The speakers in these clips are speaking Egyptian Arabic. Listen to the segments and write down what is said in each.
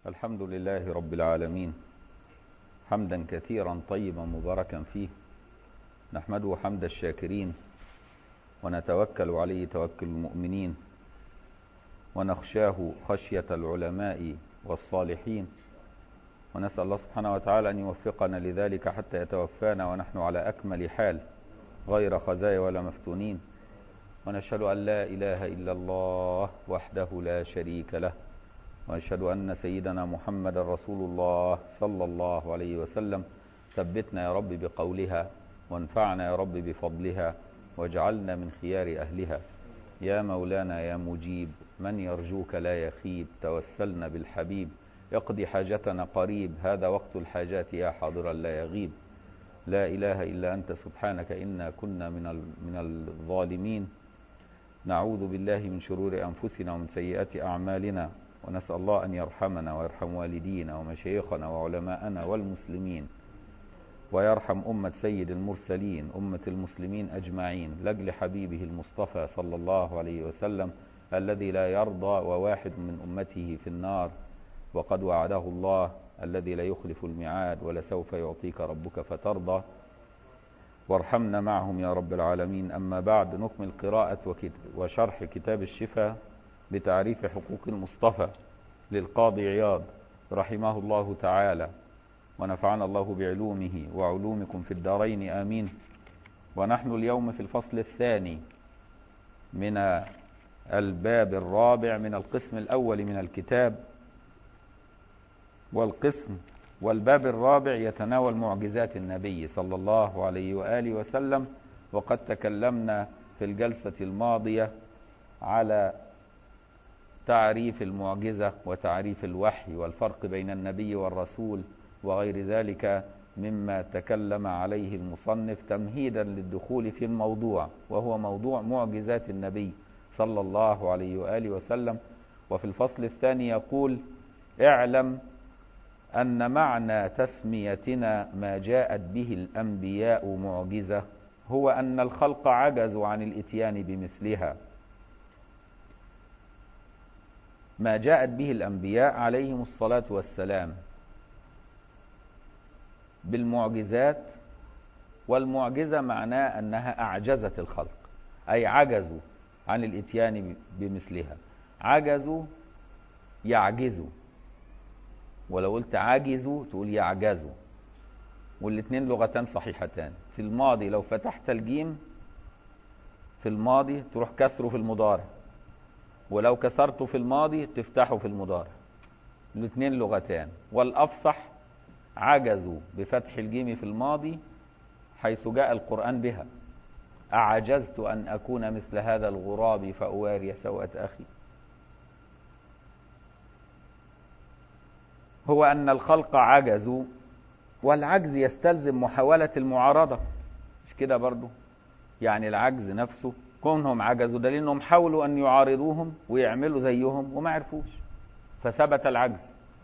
الحمد لله رب العالمين حمدا كثيرا طيبا مباركا فيه نحمده حمد الشاكرين ونتوكل عليه توكل المؤمنين ونخشاه خشية العلماء والصالحين ونسأل الله سبحانه وتعالى أن يوفقنا لذلك حتى يتوفانا ونحن على أكمل حال غير خزايا ولا مفتونين ونشهد أن لا إله إلا الله وحده لا شريك له وأشهد أن سيدنا محمد رسول الله صلى الله عليه وسلم ثبتنا يا رب بقولها وانفعنا يا رب بفضلها واجعلنا من خيار أهلها يا مولانا يا مجيب من يرجوك لا يخيب توسلنا بالحبيب اقضي حاجتنا قريب هذا وقت الحاجات يا حاضرا لا يغيب لا إله إلا أنت سبحانك إنا كنا من من الظالمين نعوذ بالله من شرور أنفسنا ومن سيئات أعمالنا ونسأل الله أن يرحمنا ويرحم والدينا ومشايخنا وعلماءنا والمسلمين ويرحم أمة سيد المرسلين أمة المسلمين أجمعين لجل حبيبه المصطفى صلى الله عليه وسلم الذي لا يرضى وواحد من أمته في النار وقد وعده الله الذي لا يخلف الميعاد ولسوف يعطيك ربك فترضى وارحمنا معهم يا رب العالمين أما بعد نكمل قراءة وشرح كتاب الشفاء بتعريف حقوق المصطفى للقاضي عياض رحمه الله تعالى ونفعنا الله بعلومه وعلومكم في الدارين آمين ونحن اليوم في الفصل الثاني من الباب الرابع من القسم الأول من الكتاب والقسم والباب الرابع يتناول معجزات النبي صلى الله عليه وآله وسلم وقد تكلمنا في الجلسة الماضية على تعريف المعجزة وتعريف الوحي والفرق بين النبي والرسول وغير ذلك مما تكلم عليه المصنف تمهيدا للدخول في الموضوع وهو موضوع معجزات النبي صلى الله عليه وآله وسلم وفي الفصل الثاني يقول اعلم أن معنى تسميتنا ما جاءت به الأنبياء معجزة هو أن الخلق عجزوا عن الإتيان بمثلها ما جاءت به الأنبياء عليهم الصلاة والسلام بالمعجزات والمعجزة معناه أنها أعجزت الخلق أي عجزوا عن الإتيان بمثلها عجزوا يعجزوا ولو قلت عاجزوا تقول يعجزوا والاثنين لغتان صحيحتان في الماضي لو فتحت الجيم في الماضي تروح كسره في المضارع ولو كسرته في الماضي تفتحه في المضارع الاثنين لغتان والأفصح عجزوا بفتح الجيم في الماضي حيث جاء القرآن بها أعجزت أن أكون مثل هذا الغراب فأواري سوءة أخي هو أن الخلق عجزوا والعجز يستلزم محاولة المعارضة مش كده برضو يعني العجز نفسه كونهم عجزوا دليل انهم حاولوا ان يعارضوهم ويعملوا زيهم وما عرفوش فثبت العجز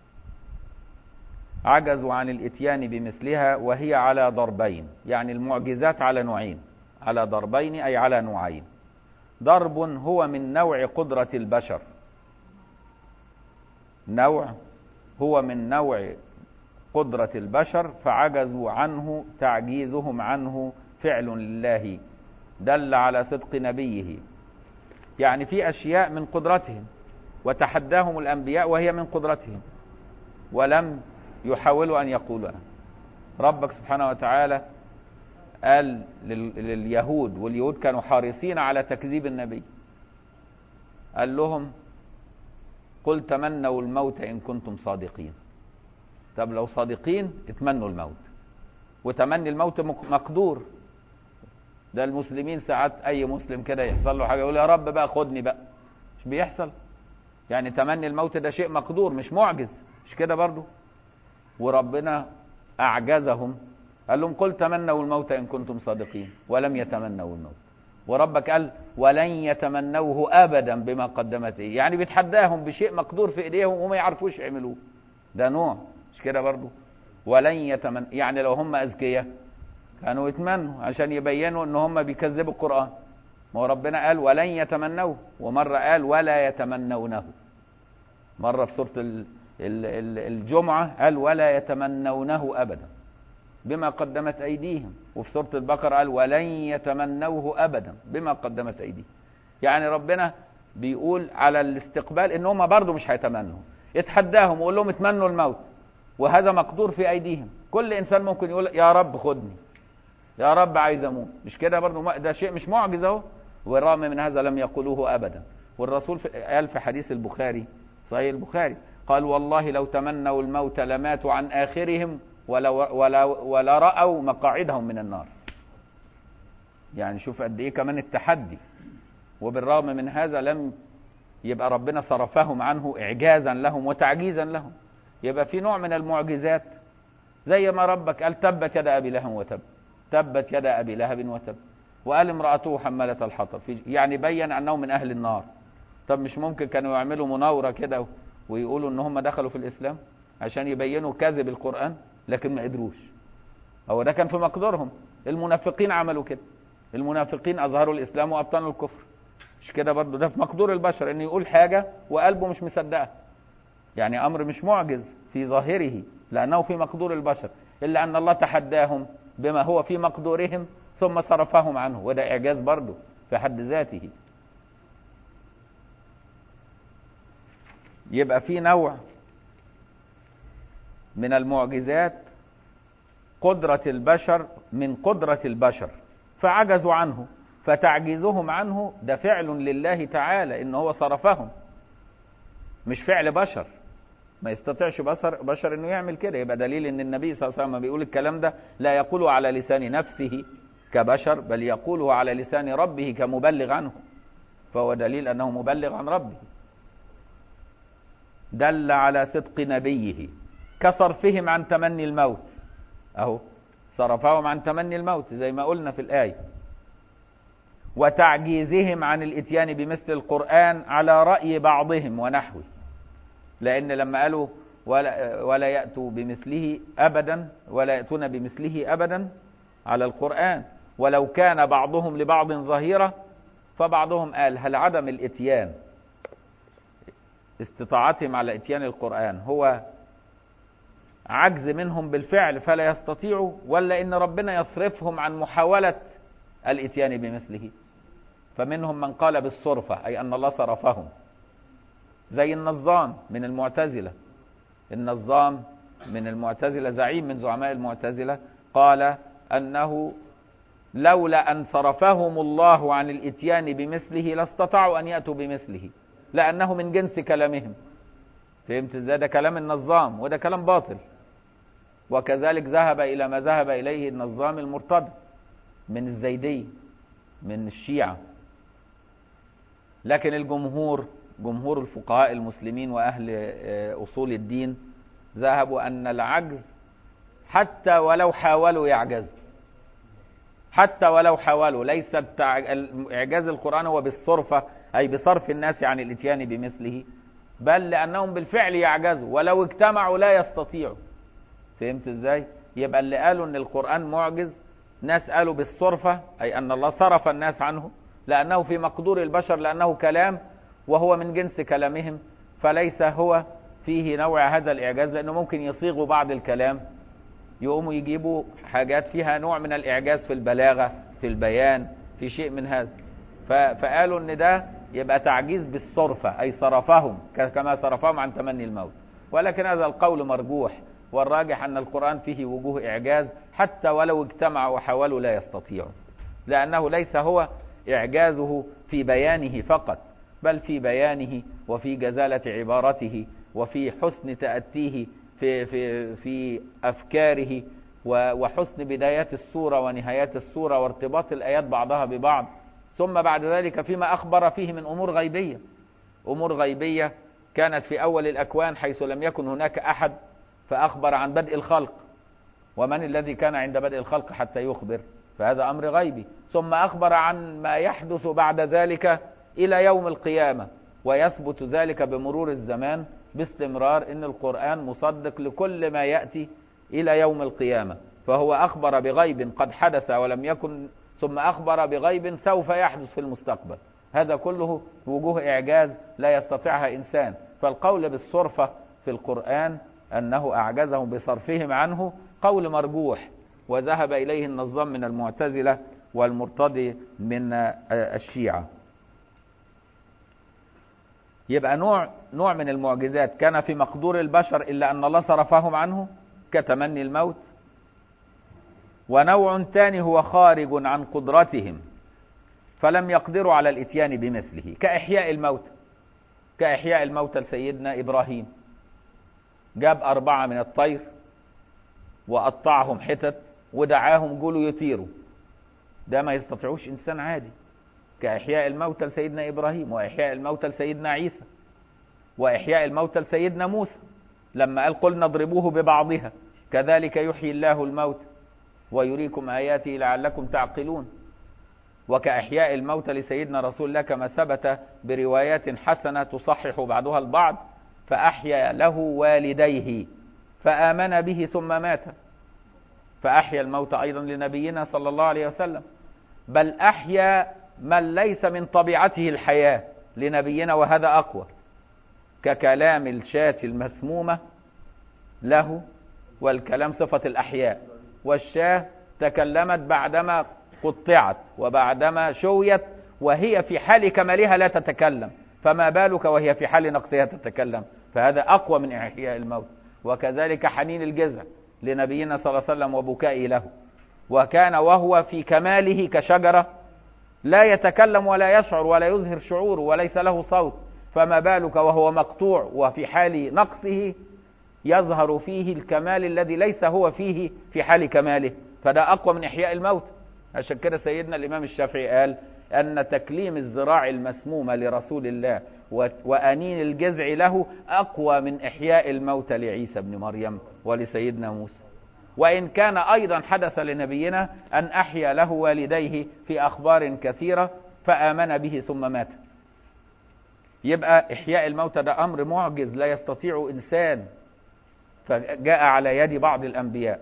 عجزوا عن الاتيان بمثلها وهي على ضربين يعني المعجزات على نوعين على ضربين اي على نوعين ضرب هو من نوع قدرة البشر نوع هو من نوع قدرة البشر فعجزوا عنه تعجيزهم عنه فعل لله دل على صدق نبيه يعني في أشياء من قدرتهم وتحداهم الأنبياء وهي من قدرتهم ولم يحاولوا أن يقولها ربك سبحانه وتعالى قال لليهود واليهود كانوا حريصين على تكذيب النبي قال لهم قل تمنوا الموت إن كنتم صادقين طب لو صادقين اتمنوا الموت وتمني الموت مقدور ده المسلمين ساعات اي مسلم كده يحصل له حاجه يقول يا رب بقى خدني بقى مش بيحصل يعني تمني الموت ده شيء مقدور مش معجز مش كده برضو وربنا اعجزهم قال لهم قل تمنوا الموت ان كنتم صادقين ولم يتمنوا الموت وربك قال ولن يتمنوه ابدا بما قدمت ايه يعني بيتحداهم بشيء مقدور في ايديهم وما يعرفوش يعملوه ده نوع مش كده برضو ولن يتمن يعني لو هم اذكياء كانوا يتمنوا عشان يبينوا ان هم بيكذبوا القرآن ما هو ربنا قال ولن يتمنوه ومرة قال ولا يتمنونه مرة في سورة الجمعة قال ولا يتمنونه أبدا بما قدمت أيديهم وفي سورة البقرة قال ولن يتمنوه أبدا بما قدمت أيديهم يعني ربنا بيقول على الاستقبال ان هم برضه مش هيتمنوا اتحداهم وقول لهم اتمنوا الموت وهذا مقدور في ايديهم كل انسان ممكن يقول يا رب خدني يا رب عايز اموت مش كده برضه ده شيء مش معجز اهو والرغم من هذا لم يقولوه ابدا والرسول قال في حديث البخاري صحيح البخاري قال والله لو تمنوا الموت لماتوا عن اخرهم ولا ولا ولا راوا مقاعدهم من النار يعني شوف قد ايه كمان التحدي وبالرغم من هذا لم يبقى ربنا صرفهم عنه اعجازا لهم وتعجيزا لهم يبقى في نوع من المعجزات زي ما ربك قال تبت يد ابي لهب وتب تبت يد ابي لهب وتب وقال امراته حماله الحطب يعني بين انه من اهل النار طب مش ممكن كانوا يعملوا مناوره كده ويقولوا ان هم دخلوا في الاسلام عشان يبينوا كذب القران لكن ما قدروش هو ده كان في مقدورهم المنافقين عملوا كده المنافقين اظهروا الاسلام وابطنوا الكفر مش كده برضه ده في مقدور البشر انه يقول حاجه وقلبه مش مصدقها يعني امر مش معجز في ظاهره لانه في مقدور البشر الا ان الله تحداهم بما هو في مقدورهم ثم صرفهم عنه وده اعجاز برضه في حد ذاته يبقى في نوع من المعجزات قدرة البشر من قدرة البشر فعجزوا عنه فتعجيزهم عنه ده فعل لله تعالى ان هو صرفهم مش فعل بشر ما يستطيعش بشر بشر انه يعمل كده يبقى دليل ان النبي صلى الله عليه وسلم بيقول الكلام ده لا يقوله على لسان نفسه كبشر بل يقوله على لسان ربه كمبلغ عنه فهو دليل انه مبلغ عن ربه دل على صدق نبيه كصرفهم عن تمني الموت اهو صرفهم عن تمني الموت زي ما قلنا في الايه وتعجيزهم عن الاتيان بمثل القرآن على رأي بعضهم ونحوه لأن لما قالوا ولا, ولا يأتوا بمثله أبدا ولا يأتون بمثله أبدا على القرآن ولو كان بعضهم لبعض ظهيرة فبعضهم قال هل عدم الاتيان استطاعتهم على اتيان القرآن هو عجز منهم بالفعل فلا يستطيعوا ولا ان ربنا يصرفهم عن محاولة الاتيان بمثله فمنهم من قال بالصرفة أي أن الله صرفهم زي النظام من المعتزلة النظام من المعتزلة زعيم من زعماء المعتزلة قال أنه لولا أن صرفهم الله عن الاتيان بمثله لاستطاعوا أن يأتوا بمثله لأنه من جنس كلامهم فهمت ازاي ده كلام النظام وده كلام باطل وكذلك ذهب إلى ما ذهب إليه النظام المرتضى من الزيدي من الشيعة لكن الجمهور جمهور الفقهاء المسلمين وأهل أصول الدين ذهبوا أن العجز حتى ولو حاولوا يعجزوا حتى ولو حاولوا ليس إعجاز القرآن هو بالصرفة أي بصرف الناس عن الاتيان بمثله بل لأنهم بالفعل يعجزوا ولو اجتمعوا لا يستطيعوا فهمت ازاي؟ يبقى اللي قالوا ان القرآن معجز ناس قالوا بالصرفة أي أن الله صرف الناس عنه لأنه في مقدور البشر لأنه كلام وهو من جنس كلامهم فليس هو فيه نوع هذا الإعجاز لأنه ممكن يصيغوا بعض الكلام يقوموا يجيبوا حاجات فيها نوع من الإعجاز في البلاغة في البيان في شيء من هذا فقالوا ان ده يبقى تعجيز بالصرفة أي صرفهم كما صرفهم عن تمني الموت ولكن هذا القول مرجوح والراجح أن القرآن فيه وجوه إعجاز حتى ولو اجتمعوا وحاولوا لا يستطيعوا لأنه ليس هو إعجازه في بيانه فقط بل في بيانه وفي جزالة عبارته وفي حسن تأتيه في, في, في أفكاره وحسن بدايات السورة ونهايات السورة وارتباط الآيات بعضها ببعض ثم بعد ذلك فيما أخبر فيه من أمور غيبية أمور غيبية كانت في أول الأكوان حيث لم يكن هناك أحد فأخبر عن بدء الخلق ومن الذي كان عند بدء الخلق حتى يخبر فهذا أمر غيبي ثم أخبر عن ما يحدث بعد ذلك إلى يوم القيامة ويثبت ذلك بمرور الزمان باستمرار ان القرآن مصدق لكل ما يأتي الى يوم القيامة فهو اخبر بغيب قد حدث ولم يكن ثم اخبر بغيب سوف يحدث في المستقبل هذا كله وجوه اعجاز لا يستطيعها انسان فالقول بالصرفة في في القرآن أنه أعجزهم بصرفهم عنه قول مرجوح وذهب إليه النظام من المعتزلة والمرتضي من الشيعة يبقى نوع نوع من المعجزات كان في مقدور البشر إلا أن الله صرفهم عنه كتمني الموت ونوع ثاني هو خارج عن قدرتهم فلم يقدروا على الاتيان بمثله كإحياء الموتى كإحياء الموتى لسيدنا إبراهيم جاب أربعة من الطير وقطعهم حتت ودعاهم قولوا يطيروا ده ما يستطيعوش إنسان عادي كإحياء الموتى لسيدنا إبراهيم وإحياء الموتى لسيدنا عيسى وإحياء الموتى لسيدنا موسى لما قال قلنا اضربوه ببعضها كذلك يحيي الله الموت ويريكم آياته لعلكم تعقلون وكأحياء الموتى لسيدنا رسول الله كما ثبت بروايات حسنة تصحح بعضها البعض فأحيا له والديه فآمن به ثم مات فأحيا الموت أيضا لنبينا صلى الله عليه وسلم بل أحيا من ليس من طبيعته الحياة لنبينا وهذا أقوى ككلام الشاة المسمومة له والكلام صفة الأحياء والشاة تكلمت بعدما قطعت وبعدما شويت وهي في حال كمالها لا تتكلم فما بالك وهي في حال نقصها تتكلم فهذا أقوى من إحياء الموت وكذلك حنين الجزع لنبينا صلى الله عليه وسلم وبكائه له وكان وهو في كماله كشجرة لا يتكلم ولا يشعر ولا يظهر شعوره وليس له صوت فما بالك وهو مقطوع وفي حال نقصه يظهر فيه الكمال الذي ليس هو فيه في حال كماله فده أقوى من إحياء الموت عشان كده سيدنا الإمام الشافعي قال أن تكليم الذراع المسمومة لرسول الله وأنين الجذع له أقوى من إحياء الموت لعيسى بن مريم ولسيدنا موسى وإن كان أيضا حدث لنبينا أن أحيا له والديه في أخبار كثيرة فآمن به ثم مات يبقى إحياء الموتى ده أمر معجز لا يستطيع إنسان فجاء على يد بعض الأنبياء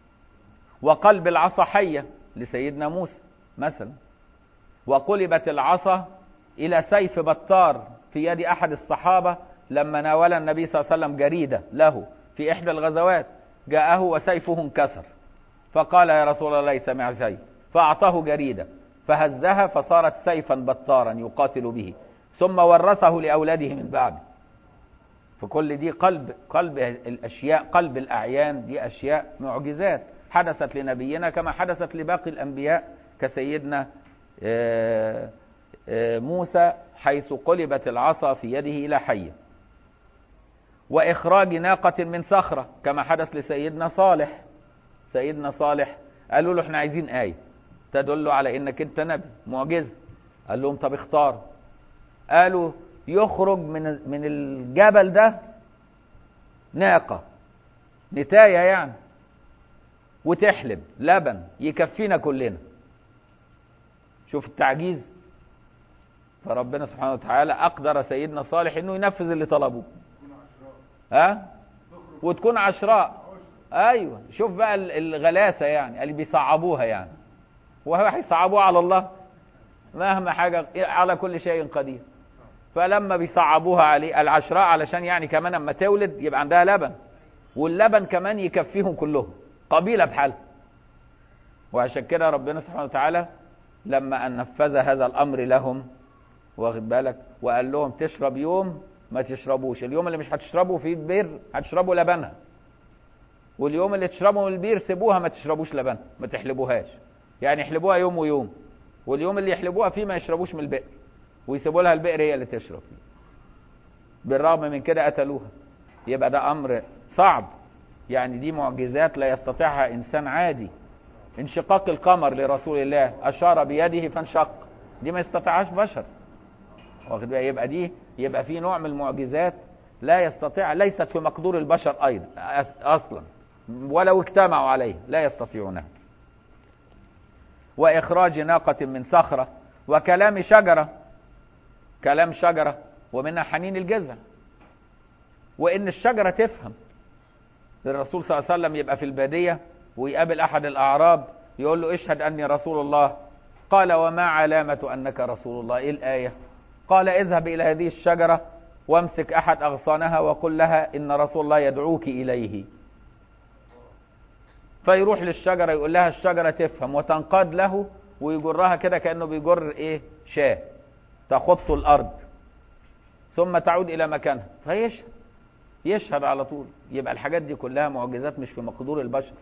وقلب العصا حية لسيدنا موسى مثلا وقلبت العصا إلى سيف بطار في يد أحد الصحابة لما ناول النبي صلى الله عليه وسلم جريدة له في إحدى الغزوات جاءه وسيفه انكسر فقال يا رسول الله ليس معي سيف فأعطاه جريدة فهزها فصارت سيفا بطارا يقاتل به ثم ورثه لأولاده من بعده فكل دي قلب قلب الأشياء قلب الأعيان دي أشياء معجزات حدثت لنبينا كما حدثت لباقي الأنبياء كسيدنا موسى حيث قلبت العصا في يده إلى حية وإخراج ناقة من صخرة كما حدث لسيدنا صالح سيدنا صالح قالوا له احنا عايزين آية تدل على انك انت نبي معجزة قال لهم طب اختار قالوا يخرج من من الجبل ده ناقة نتاية يعني وتحلب لبن يكفينا كلنا شوف التعجيز فربنا سبحانه وتعالى أقدر سيدنا صالح إنه ينفذ اللي طلبوه ها وتكون عشراء ايوه شوف بقى الغلاسه يعني اللي بيصعبوها يعني وهو هيصعبوها على الله مهما حاجه على كل شيء قدير فلما بيصعبوها عليه العشراء علشان يعني كمان اما تولد يبقى عندها لبن واللبن كمان يكفيهم كلهم قبيله بحالها وعشان كده ربنا سبحانه وتعالى لما ان نفذ هذا الامر لهم واخد بالك وقال لهم تشرب يوم ما تشربوش اليوم اللي مش هتشربوا فيه البير هتشربوا لبنها واليوم اللي تشربوا من البير سيبوها ما تشربوش لبنها ما تحلبوهاش يعني يحلبوها يوم ويوم واليوم اللي يحلبوها فيه ما يشربوش من البئر ويسيبوا لها البئر هي اللي تشرب فيه بالرغم من كده قتلوها يبقى ده امر صعب يعني دي معجزات لا يستطيعها انسان عادي انشقاق القمر لرسول الله اشار بيده فانشق دي ما يستطيعهاش بشر واخد بقى يبقى دي يبقى في نوع من المعجزات لا يستطيع ليست في مقدور البشر ايضا اصلا ولو اجتمعوا عليه لا يستطيعونها واخراج ناقة من صخرة وكلام شجرة كلام شجرة ومنها حنين الجذع وان الشجرة تفهم الرسول صلى الله عليه وسلم يبقى في البادية ويقابل احد الاعراب يقول له اشهد اني رسول الله قال وما علامة انك رسول الله ايه الايه قال اذهب الى هذه الشجرة وامسك أحد أغصانها وقل لها إن رسول الله يدعوك إليه فيروح للشجرة يقول لها الشجرة تفهم وتنقاد له ويجرها كده كأنه بيجر إيه شاه تخط الأرض ثم تعود إلى مكانها فيشهد يشهد على طول يبقى الحاجات دي كلها معجزات مش في مقدور البشر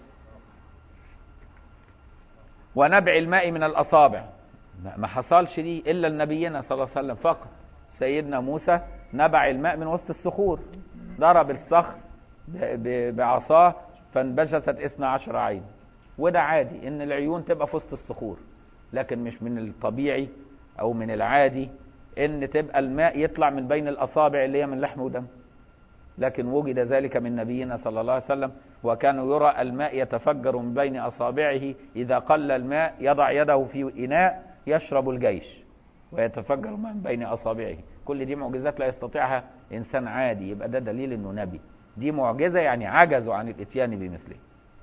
ونبع الماء من الأصابع ما حصلش دي إلا لنبينا صلى الله عليه وسلم فقط سيدنا موسى نبع الماء من وسط الصخور ضرب الصخر بعصاه فانبجست اثنا عشر عين وده عادي ان العيون تبقى في وسط الصخور لكن مش من الطبيعي او من العادي ان تبقى الماء يطلع من بين الاصابع اللي هي من لحم ودم لكن وجد ذلك من نبينا صلى الله عليه وسلم وكان يرى الماء يتفجر من بين اصابعه اذا قل الماء يضع يده في اناء يشرب الجيش ويتفجر من بين اصابعه كل دي معجزات لا يستطيعها انسان عادي يبقى ده دليل انه نبي دي معجزه يعني عجزوا عن الاتيان بمثله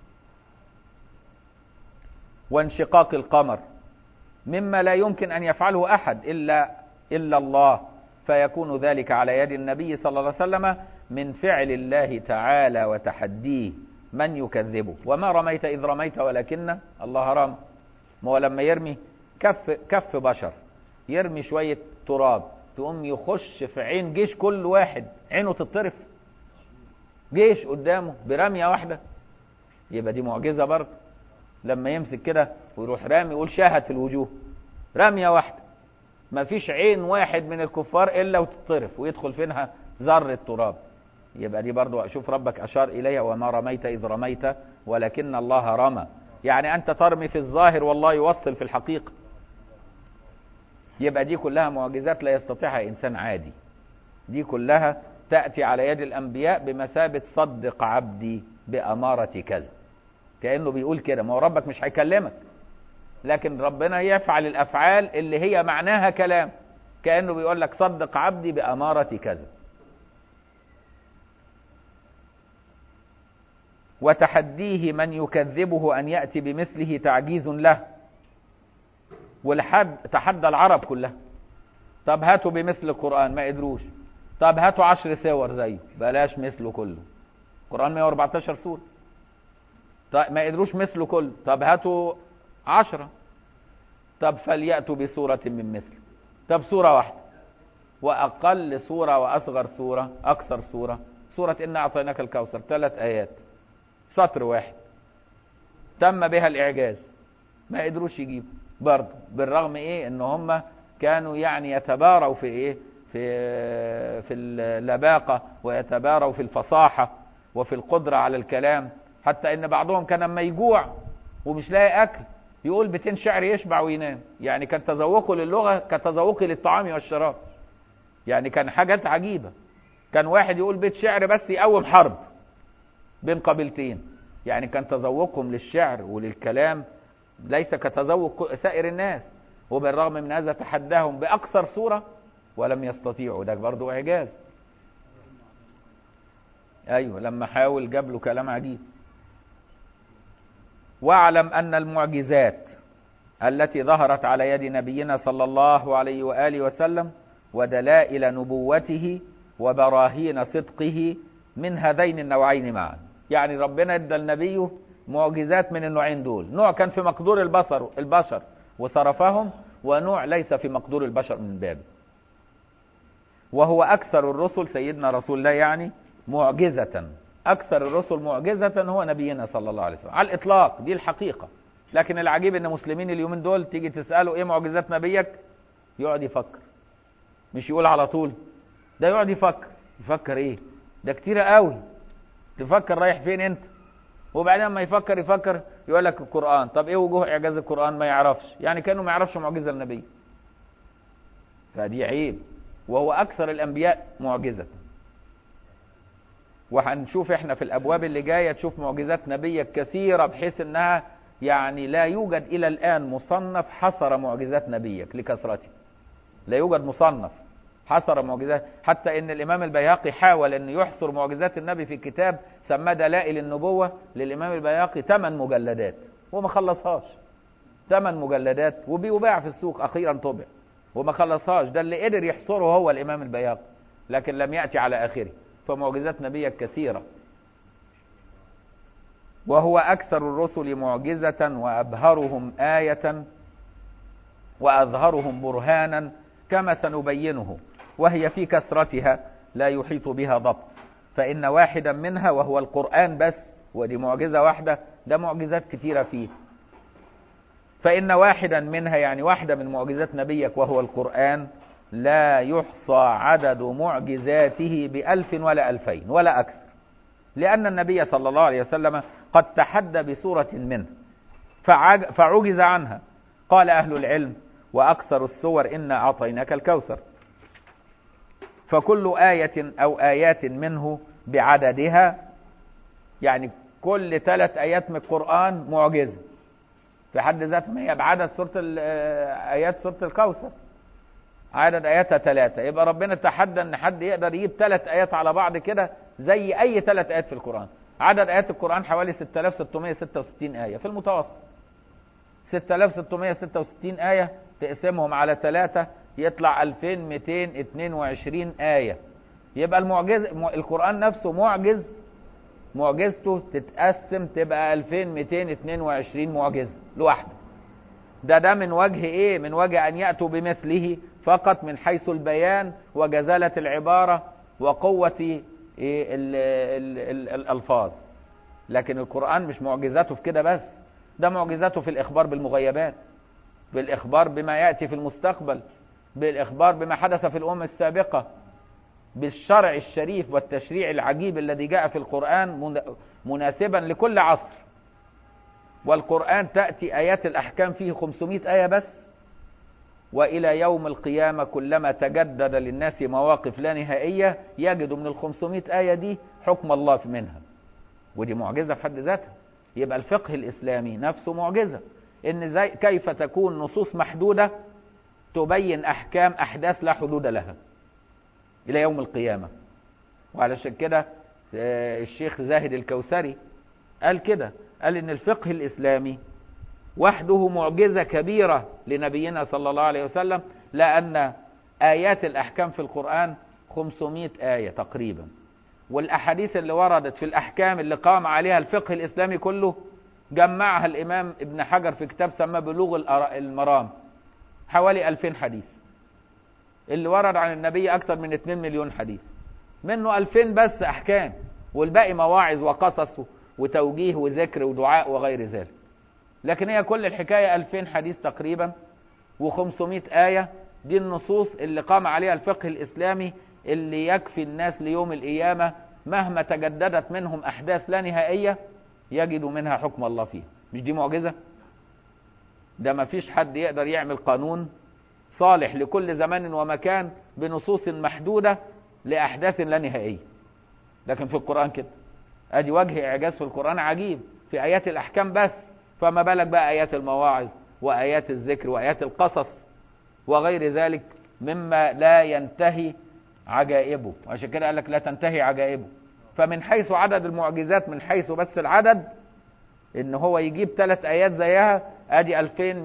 وانشقاق القمر مما لا يمكن ان يفعله احد الا الا الله فيكون ذلك على يد النبي صلى الله عليه وسلم من فعل الله تعالى وتحديه من يكذبه وما رميت اذ رميت ولكن الله رمى ما هو لما يرمي كف كف بشر يرمي شويه تراب تقوم يخش في عين جيش كل واحد عينه تطرف جيش قدامه برميه واحده يبقى دي معجزه برضه لما يمسك كده ويروح رامي يقول شاهد في الوجوه رميه واحده ما فيش عين واحد من الكفار الا وتطرف ويدخل فينها ذره تراب يبقى دي برضو شوف ربك اشار اليها وما رميت اذ رميت ولكن الله رمى يعني انت ترمي في الظاهر والله يوصل في الحقيقه يبقى دي كلها معجزات لا يستطيعها انسان عادي دي كلها تاتي على يد الانبياء بمثابه صدق عبدي باماره كذا كانه بيقول كده ما هو ربك مش هيكلمك لكن ربنا يفعل الافعال اللي هي معناها كلام كانه بيقول لك صدق عبدي باماره كذا وتحديه من يكذبه ان ياتي بمثله تعجيز له والحد تحدى العرب كلها طب هاتوا بمثل القران ما قدروش طب هاتوا عشر سور زيه بلاش مثله كله القران 114 سوره طب ما قدروش مثله كله طب هاتوا عشرة طب فليأتوا بسورة من مثله طب سورة واحدة وأقل سورة وأصغر سورة أكثر سورة سورة إنا أعطيناك الكوثر ثلاث آيات سطر واحد تم بها الإعجاز ما قدروش يجيبوا برضه بالرغم إيه إن هم كانوا يعني يتباروا في إيه في في اللباقة ويتباروا في الفصاحة وفي القدرة على الكلام حتى إن بعضهم كان لما يجوع ومش لاقي أكل يقول بيتين شعر يشبع وينام يعني كان تذوقه للغة كتذوقه للطعام والشراب يعني كان حاجات عجيبة كان واحد يقول بيت شعر بس يقوم حرب بين قبيلتين يعني كان تذوقهم للشعر وللكلام ليس كتذوق سائر الناس وبالرغم من هذا تحداهم بأكثر صورة ولم يستطيعوا ده برضه إعجاز أيوه لما حاول جاب له كلام عجيب واعلم ان المعجزات التي ظهرت على يد نبينا صلى الله عليه واله وسلم ودلائل نبوته وبراهين صدقه من هذين النوعين معا يعني ربنا ادى لنبيه معجزات من النوعين دول نوع كان في مقدور البصر البشر وصرفهم ونوع ليس في مقدور البشر من بابه وهو اكثر الرسل سيدنا رسول الله يعني معجزه أكثر الرسل معجزة هو نبينا صلى الله عليه وسلم على الإطلاق دي الحقيقة لكن العجيب إن مسلمين اليومين دول تيجي تسأله إيه معجزات نبيك يقعد يفكر مش يقول على طول ده يقعد يفكر يفكر إيه ده كتير قوي تفكر رايح فين أنت وبعدين لما يفكر يفكر يقول لك القرآن طب إيه وجوه إعجاز القرآن ما يعرفش يعني كأنه ما يعرفش معجزة النبي فدي عيب وهو أكثر الأنبياء معجزة وهنشوف احنا في الابواب اللي جايه تشوف معجزات نبيك كثيره بحيث انها يعني لا يوجد الى الان مصنف حصر معجزات نبيك لكثرته لا يوجد مصنف حصر معجزات حتى ان الامام البيهقي حاول ان يحصر معجزات النبي في كتاب سماه دلائل النبوه للامام البيهقي ثمان مجلدات وما خلصهاش ثمان مجلدات وبيباع في السوق اخيرا طبع وما خلصهاش ده اللي قدر يحصره هو الامام البيهقي لكن لم يأتي على آخره فمعجزات نبيك كثيرة وهو أكثر الرسل معجزة وأبهرهم آية وأظهرهم برهانا كما سنبينه وهي في كثرتها لا يحيط بها ضبط فإن واحدا منها وهو القرآن بس ودي معجزة واحدة ده معجزات كثيرة فيه فإن واحدا منها يعني واحدة من معجزات نبيك وهو القرآن لا يحصى عدد معجزاته بألف ولا ألفين ولا أكثر لأن النبي صلى الله عليه وسلم قد تحدى بسورة منه فعجز عنها قال أهل العلم وأكثر السور إنا أعطيناك الكوثر فكل آية أو آيات منه بعددها يعني كل ثلاث آيات من القرآن معجزة في حد ذاتها ما هي بعدد سورة آيات سورة الكوثر عدد آياتها ثلاثة يبقى ربنا تحدى ان حد يقدر يجيب ثلاث آيات على بعض كده زي أي ثلاث آيات في القرآن عدد آيات القرآن حوالي 6666 آية في المتوسط 6666 آية تقسمهم على ثلاثة يطلع 2222 آية يبقى المعجز القرآن نفسه معجز معجزته تتقسم تبقى 2222 معجزة لوحده ده ده من وجه ايه من وجه ان يأتوا بمثله فقط من حيث البيان وجزالة العبارة وقوة إيه ال ال ال الألفاظ لكن القرآن مش معجزاته في كده بس ده معجزاته في الإخبار بالمغيبات بالإخبار بما يأتي في المستقبل بالإخبار بما حدث في الأمم السابقة بالشرع الشريف والتشريع العجيب الذي جاء في القرآن مناسبا لكل عصر والقرآن تأتي آيات الأحكام فيه 500 آية بس وإلى يوم القيامة كلما تجدد للناس مواقف لا نهائية يجدوا من ال 500 آية دي حكم الله منها ودي معجزة في حد ذاتها يبقى الفقه الإسلامي نفسه معجزة إن زي كيف تكون نصوص محدودة تبين أحكام أحداث لا حدود لها إلى يوم القيامة وعلشان كده الشيخ زاهد الكوثري قال كده قال إن الفقه الإسلامي وحده معجزة كبيرة لنبينا صلى الله عليه وسلم لأن آيات الأحكام في القرآن 500 آية تقريبا والأحاديث اللي وردت في الأحكام اللي قام عليها الفقه الإسلامي كله جمعها الإمام ابن حجر في كتاب سماه بلوغ المرام حوالي 2000 حديث اللي ورد عن النبي أكثر من 2 مليون حديث منه 2000 بس أحكام والباقي مواعظ وقصص وتوجيه وذكر ودعاء وغير ذلك لكن هي كل الحكاية 2000 حديث تقريبا و500 آية دي النصوص اللي قام عليها الفقه الإسلامي اللي يكفي الناس ليوم القيامة مهما تجددت منهم أحداث لا نهائية يجدوا منها حكم الله فيها مش دي معجزة ده ما فيش حد يقدر يعمل قانون صالح لكل زمان ومكان بنصوص محدودة لأحداث لا نهائية لكن في القرآن كده ادي وجه اعجاز في القرآن عجيب في ايات الاحكام بس فما بالك بقى ايات المواعظ وايات الذكر وايات القصص وغير ذلك مما لا ينتهي عجائبه وعشان كده قال لك لا تنتهي عجائبه فمن حيث عدد المعجزات من حيث بس العدد ان هو يجيب ثلاث ايات زيها ادي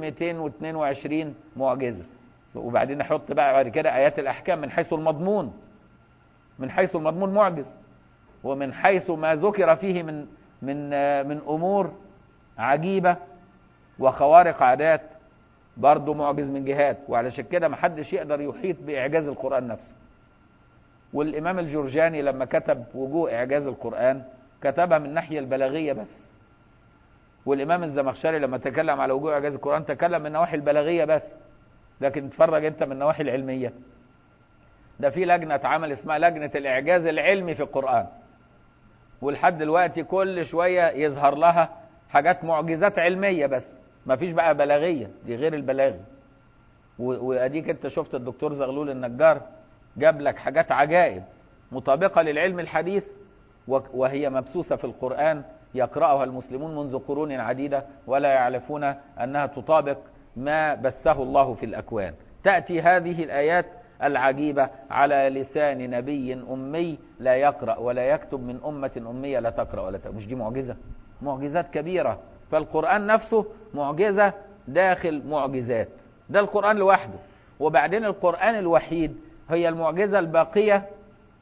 2222 معجزه وبعدين احط بقى بعد كده ايات الاحكام من حيث المضمون من حيث المضمون معجز ومن حيث ما ذكر فيه من من من امور عجيبه وخوارق عادات برضه معجز من جهات وعلشان كده ما حدش يقدر يحيط باعجاز القران نفسه والامام الجرجاني لما كتب وجوه اعجاز القران كتبها من الناحيه البلاغيه بس والامام الزمخشري لما تكلم على وجوه اعجاز القران تكلم من النواحي البلاغيه بس لكن اتفرج انت من النواحي العلميه ده في لجنه اتعمل اسمها لجنه الاعجاز العلمي في القران ولحد دلوقتي كل شويه يظهر لها حاجات معجزات علميه بس ما فيش بقى بلاغيه دي غير البلاغي واديك انت شفت الدكتور زغلول النجار جاب لك حاجات عجائب مطابقه للعلم الحديث وهي مبثوثه في القران يقراها المسلمون منذ قرون عديده ولا يعرفون انها تطابق ما بثه الله في الاكوان تاتي هذه الايات العجيبة على لسان نبي أمي لا يقرأ ولا يكتب من أمة أمية لا تقرأ ولا تكتب مش دي معجزة معجزات كبيرة فالقرآن نفسه معجزة داخل معجزات ده القرآن لوحده وبعدين القرآن الوحيد هي المعجزة الباقية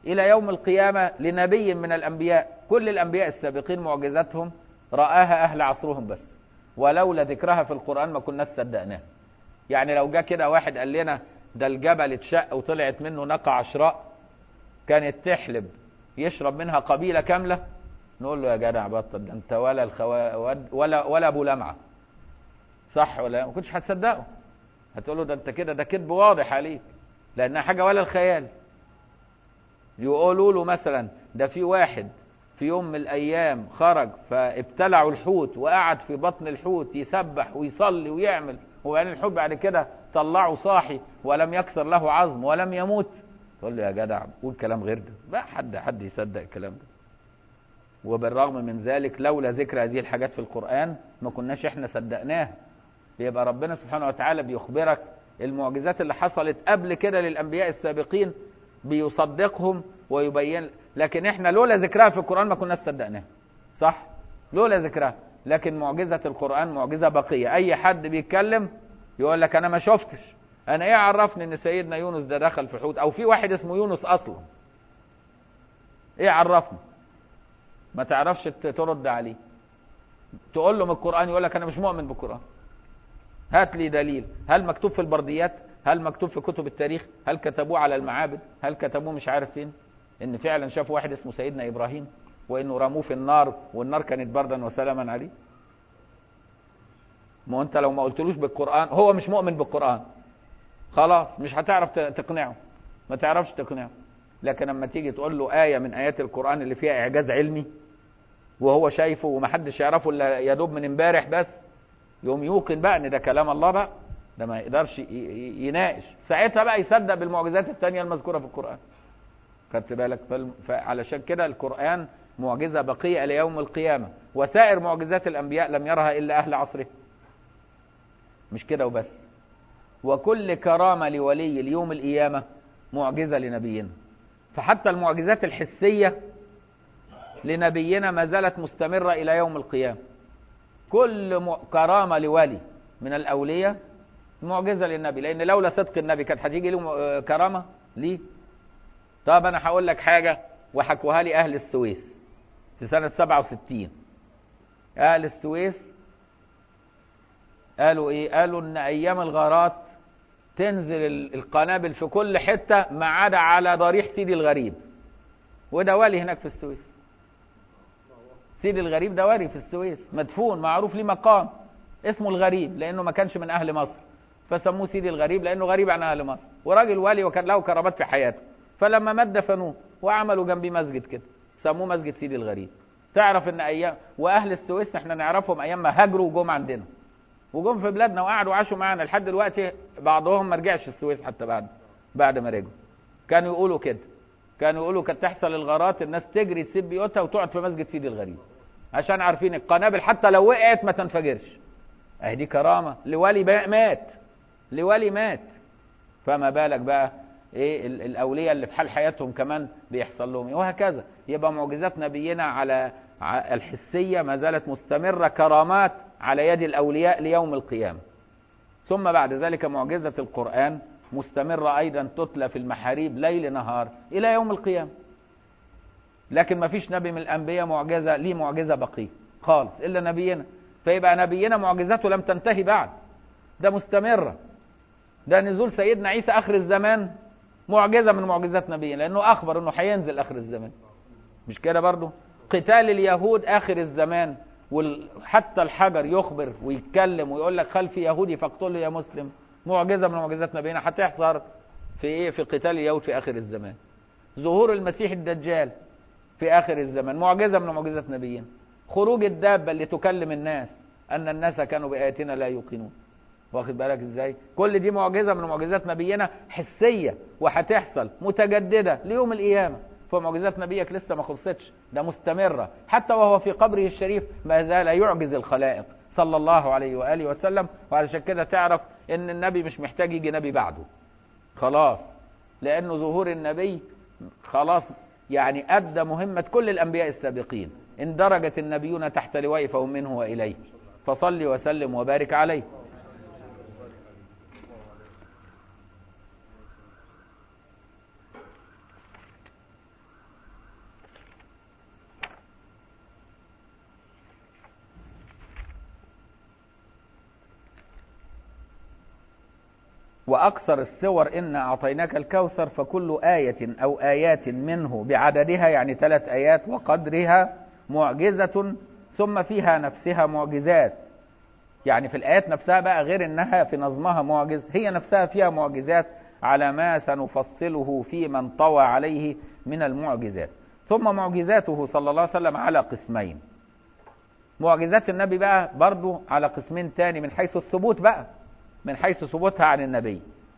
إلى يوم القيامة لنبي من الأنبياء كل الأنبياء السابقين معجزاتهم رآها أهل عصرهم بس ولولا ذكرها في القرآن ما كناش صدقناها يعني لو جاء كده واحد قال لنا ده الجبل اتشق وطلعت منه نقع عشراء كانت تحلب يشرب منها قبيلة كاملة نقول له يا جدع بطل ده انت ولا الخوا ولا ولا ابو لمعه صح ولا ما كنتش هتصدقه هتقول له ده انت كده ده كذب واضح عليك لانها حاجه ولا الخيال يقولوا له مثلا ده في واحد في يوم من الايام خرج فابتلعوا الحوت وقعد في بطن الحوت يسبح ويصلي ويعمل وبعدين الحوت بعد كده طلعه صاحي ولم يكسر له عظم ولم يموت تقول له يا جدع قول كلام غير ده ما حد حد يصدق الكلام ده وبالرغم من ذلك لولا ذكر هذه الحاجات في القرآن ما كناش احنا صدقناها يبقى ربنا سبحانه وتعالى بيخبرك المعجزات اللي حصلت قبل كده للأنبياء السابقين بيصدقهم ويبين لكن احنا لولا ذكرها في القرآن ما كناش صدقناها صح لولا ذكرها لكن معجزة القرآن معجزة بقية أي حد بيتكلم يقول لك أنا ما شفتش أنا إيه عرفني إن سيدنا يونس ده دخل في حوت أو في واحد اسمه يونس أصلا إيه عرفني ما تعرفش ترد عليه تقول له من القرآن يقول لك أنا مش مؤمن بالقرآن هات لي دليل هل مكتوب في البرديات هل مكتوب في كتب التاريخ هل كتبوه على المعابد هل كتبوه مش عارف فين ان فعلا شافوا واحد اسمه سيدنا ابراهيم وانه رموه في النار والنار كانت بردا وسلاما عليه ما انت لو ما قلتلوش بالقرآن هو مش مؤمن بالقرآن خلاص مش هتعرف تقنعه ما تعرفش تقنعه لكن لما تيجي تقول له آية من آيات القرآن اللي فيها إعجاز علمي وهو شايفه ومحدش يعرفه إلا يدوب من امبارح بس يقوم يوقن بقى إن ده كلام الله بقى ده ما يقدرش يناقش ساعتها بقى يصدق بالمعجزات التانية المذكورة في القرآن خدت بالك فعلشان كده القرآن معجزة بقية إلى يوم القيامة وسائر معجزات الأنبياء لم يرها إلا أهل عصره مش كده وبس وكل كرامة لولي اليوم القيامة معجزة لنبينا فحتى المعجزات الحسية لنبينا ما زالت مستمرة إلى يوم القيامة كل م... كرامة لولي من الأولياء معجزة للنبي لأن لولا صدق النبي كانت هتيجي له كرامة ليه طب أنا هقول لك حاجة وحكوها لي أهل السويس في سنة 67 أهل السويس قالوا إيه قالوا إن أيام الغارات تنزل القنابل في كل حتة ما عدا على ضريح سيدي الغريب وده والي هناك في السويس سيدي الغريب ده والي في السويس مدفون معروف ليه مقام اسمه الغريب لانه ما كانش من اهل مصر فسموه سيدي الغريب لانه غريب عن اهل مصر وراجل والي وكان له كرامات في حياته فلما مات دفنوه وعملوا جنبيه مسجد كده سموه مسجد سيدي الغريب تعرف ان ايام واهل السويس احنا نعرفهم ايام ما هاجروا وجم عندنا وجم في بلادنا وقعدوا وعاشوا معانا لحد دلوقتي بعضهم ما رجعش السويس حتى بعد بعد ما رجعوا كانوا يقولوا كده كانوا يقولوا كانت تحصل الغارات الناس تجري تسيب بيوتها وتقعد في مسجد سيدي الغريب عشان عارفين القنابل حتى لو وقعت ما تنفجرش اهي دي كرامه لولي مات لولي مات فما بالك بقى ايه الاولياء اللي في حال حياتهم كمان بيحصل لهم وهكذا يبقى معجزات نبينا على الحسيه ما زالت مستمره كرامات على يد الأولياء ليوم القيامة ثم بعد ذلك معجزة القرآن مستمرة أيضا تتلى في المحاريب ليل نهار إلى يوم القيامة لكن ما فيش نبي من الأنبياء معجزة ليه معجزة بقية خالص إلا نبينا فيبقى نبينا معجزاته لم تنتهي بعد ده مستمرة ده نزول سيدنا عيسى آخر الزمان معجزة من معجزات نبينا لأنه أخبر أنه هينزل آخر الزمان مش كده برضه قتال اليهود آخر الزمان وحتى الحجر يخبر ويتكلم ويقول لك خلفي يهودي فاقتله يا مسلم معجزه من معجزات نبينا هتحصل في ايه في قتال اليهود في اخر الزمان ظهور المسيح الدجال في اخر الزمان معجزه من معجزات نبينا خروج الدابه اللي تكلم الناس ان الناس كانوا باياتنا لا يوقنون واخد بالك ازاي كل دي معجزه من معجزات نبينا حسيه وهتحصل متجدده ليوم القيامه فمعجزات نبيك لسه ما خلصتش ده مستمرة حتى وهو في قبره الشريف ما زال يعجز الخلائق صلى الله عليه وآله وسلم وعلشان كده تعرف ان النبي مش محتاج يجي نبي بعده خلاص لأنه ظهور النبي خلاص يعني أدى مهمة كل الأنبياء السابقين اندرجت النبيون تحت لواء فهم منه وإليه فصل وسلم وبارك عليه وأكثر السور إن أعطيناك الكوثر فكل آية أو آيات منه بعددها يعني ثلاث آيات وقدرها معجزة ثم فيها نفسها معجزات يعني في الآيات نفسها بقى غير إنها في نظمها معجز هي نفسها فيها معجزات على ما سنفصله في من طوى عليه من المعجزات ثم معجزاته صلى الله عليه وسلم على قسمين معجزات النبي بقى برضو على قسمين تاني من حيث الثبوت بقى من حيث ثبوتها عن النبي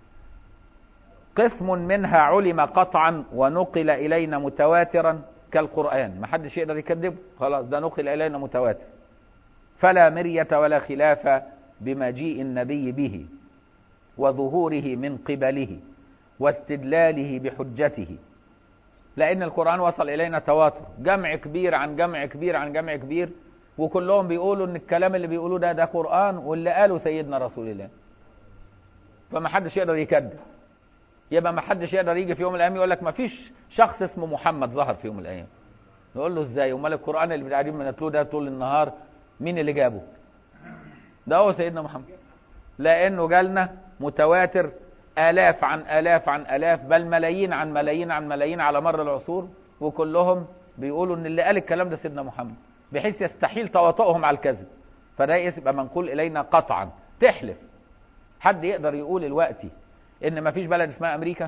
قسم منها علم قطعا ونقل إلينا متواترا كالقرآن ما حدش يقدر يكذبه خلاص ده نقل إلينا متواتر فلا مرية ولا خلاف بمجيء النبي به وظهوره من قبله واستدلاله بحجته لأن القرآن وصل إلينا تواتر جمع كبير عن جمع كبير عن جمع كبير وكلهم بيقولوا ان الكلام اللي بيقولوه ده ده قرآن واللي قاله سيدنا رسول الله فما حدش يقدر يكذب يبقى ما حدش يقدر يجي في يوم من الايام يقول لك ما فيش شخص اسمه محمد ظهر في يوم من الايام نقول له ازاي امال القرآن اللي قاعدين بنتلوه ده طول النهار مين اللي جابه ده هو سيدنا محمد لانه جالنا متواتر آلاف عن آلاف عن آلاف بل ملايين عن ملايين عن ملايين على مر العصور وكلهم بيقولوا ان اللي قال الكلام ده سيدنا محمد بحيث يستحيل تواطؤهم على الكذب فده يبقى منقول الينا قطعا تحلف حد يقدر يقول الوقتي ان ما فيش بلد اسمها امريكا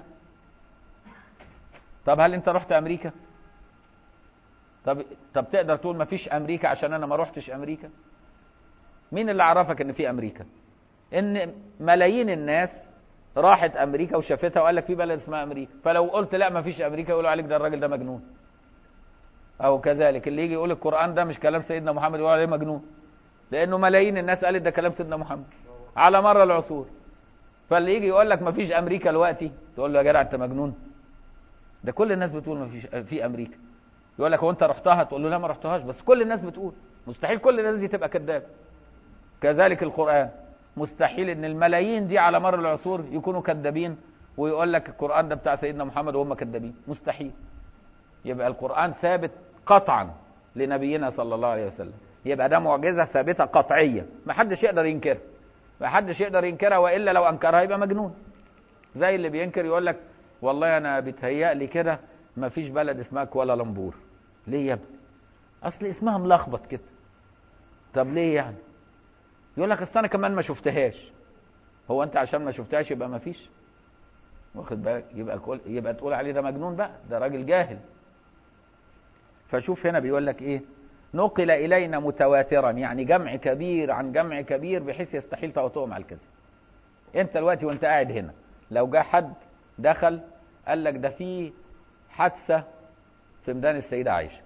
طب هل انت رحت امريكا طب طب تقدر تقول ما فيش امريكا عشان انا ما رحتش امريكا مين اللي عرفك ان في امريكا ان ملايين الناس راحت امريكا وشافتها وقال لك في بلد اسمها امريكا فلو قلت لا ما فيش امريكا يقولوا عليك ده الراجل ده مجنون او كذلك اللي يجي يقول القران ده مش كلام سيدنا محمد يقول عليه مجنون لانه ملايين الناس قالت ده كلام سيدنا محمد على مر العصور فاللي يجي يقول لك ما فيش امريكا دلوقتي تقول له يا جدع انت مجنون ده كل الناس بتقول ما فيش في امريكا يقول لك هو انت رحتها تقول له لا ما رحتهاش بس كل الناس بتقول مستحيل كل الناس دي تبقى كذاب كذلك القران مستحيل ان الملايين دي على مر العصور يكونوا كذابين ويقول لك القران ده بتاع سيدنا محمد وهم كذابين مستحيل يبقى القران ثابت قطعا لنبينا صلى الله عليه وسلم يبقى ده معجزه ثابته قطعيه ما حدش يقدر ينكرها ما حدش يقدر ينكرها والا لو انكرها يبقى مجنون زي اللي بينكر يقول لك والله انا بيتهيأ لي كده ما فيش بلد اسمها كوالالمبور ليه يا ابني اصل اسمها ملخبط كده طب ليه يعني يقول لك اصل انا كمان ما شفتهاش هو انت عشان ما شفتهاش يبقى ما فيش واخد بالك يبقى كل يبقى تقول عليه ده مجنون بقى ده راجل جاهل فشوف هنا بيقول لك ايه نقل الينا متواترا يعني جمع كبير عن جمع كبير بحيث يستحيل تواطؤهم على الكذب انت دلوقتي وانت قاعد هنا لو جه حد دخل قال لك ده في حادثه في ميدان السيده عائشه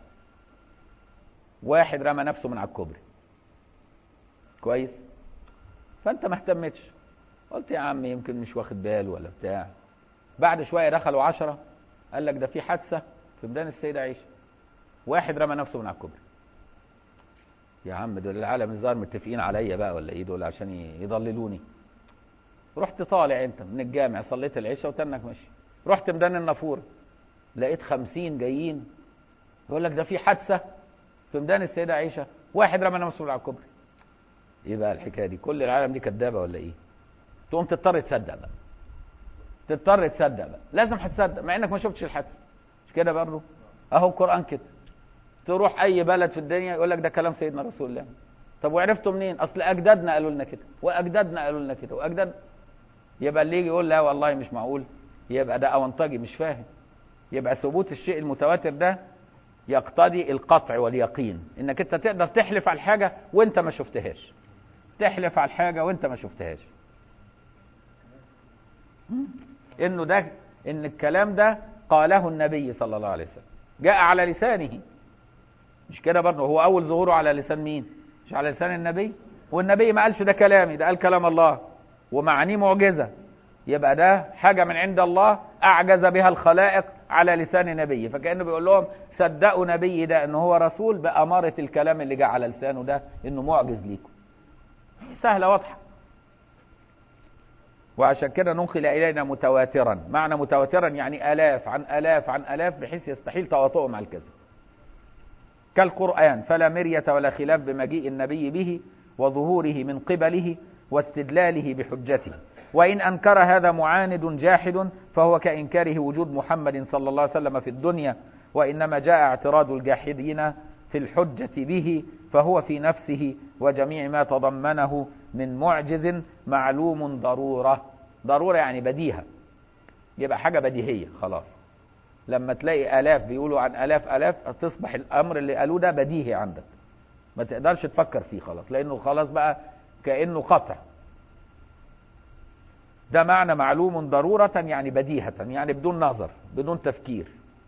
واحد رمى نفسه من على الكوبري كويس فانت ما اهتمتش قلت يا عم يمكن مش واخد باله ولا بتاع بعد شويه دخلوا عشرة قال لك ده في حادثه في ميدان السيده عائشه واحد رمى نفسه من على الكوبري يا عم دول العالم الظاهر متفقين عليا بقى ولا ايه دول عشان يضللوني رحت طالع انت من الجامع صليت العشاء وتنك ماشي رحت ميدان النافوره لقيت خمسين جايين يقول لك ده في حادثه في ميدان السيده عائشه واحد رمى نفسه من على الكوبري ايه بقى الحكايه دي كل العالم دي كدابه ولا ايه تقوم تضطر تصدق بقى تضطر تصدق بقى لازم هتصدق مع انك ما شفتش الحادثه مش كده برضه اهو القران كده تروح اي بلد في الدنيا يقول لك ده كلام سيدنا رسول الله طب وعرفتوا منين اصل اجدادنا قالوا لنا كده واجدادنا قالوا لنا كده واجداد يبقى اللي يجي يقول لا والله مش معقول يبقى ده اونطجي مش فاهم يبقى ثبوت الشيء المتواتر ده يقتضي القطع واليقين انك انت تقدر تحلف على الحاجه وانت ما شفتهاش تحلف على الحاجه وانت ما شفتهاش انه ده ان الكلام ده قاله النبي صلى الله عليه وسلم جاء على لسانه مش كده برضه هو اول ظهوره على لسان مين مش على لسان النبي والنبي ما قالش ده كلامي ده قال كلام الله ومعانيه معجزه يبقى ده حاجه من عند الله اعجز بها الخلائق على لسان نبيه فكانه بيقول لهم صدقوا نبي ده ان هو رسول باماره الكلام اللي جاء على لسانه ده انه معجز ليكم سهله واضحه وعشان كده ننقل الينا متواترا معنى متواترا يعني الاف عن الاف عن الاف بحيث يستحيل تواطؤهم على الكذب كالقرآن فلا مرية ولا خلاف بمجيء النبي به وظهوره من قبله واستدلاله بحجته وإن أنكر هذا معاند جاحد فهو كإنكاره وجود محمد صلى الله عليه وسلم في الدنيا وإنما جاء اعتراض الجاحدين في الحجة به فهو في نفسه وجميع ما تضمنه من معجز معلوم ضرورة ضرورة يعني بديهة يبقى حاجة بديهية خلاص لما تلاقي آلاف بيقولوا عن آلاف آلاف تصبح الأمر اللي قالوه ده بديهي عندك ما تقدرش تفكر فيه خلاص لأنه خلاص بقى كأنه قطع ده معنى معلوم ضرورة يعني بديهة يعني بدون نظر بدون تفكير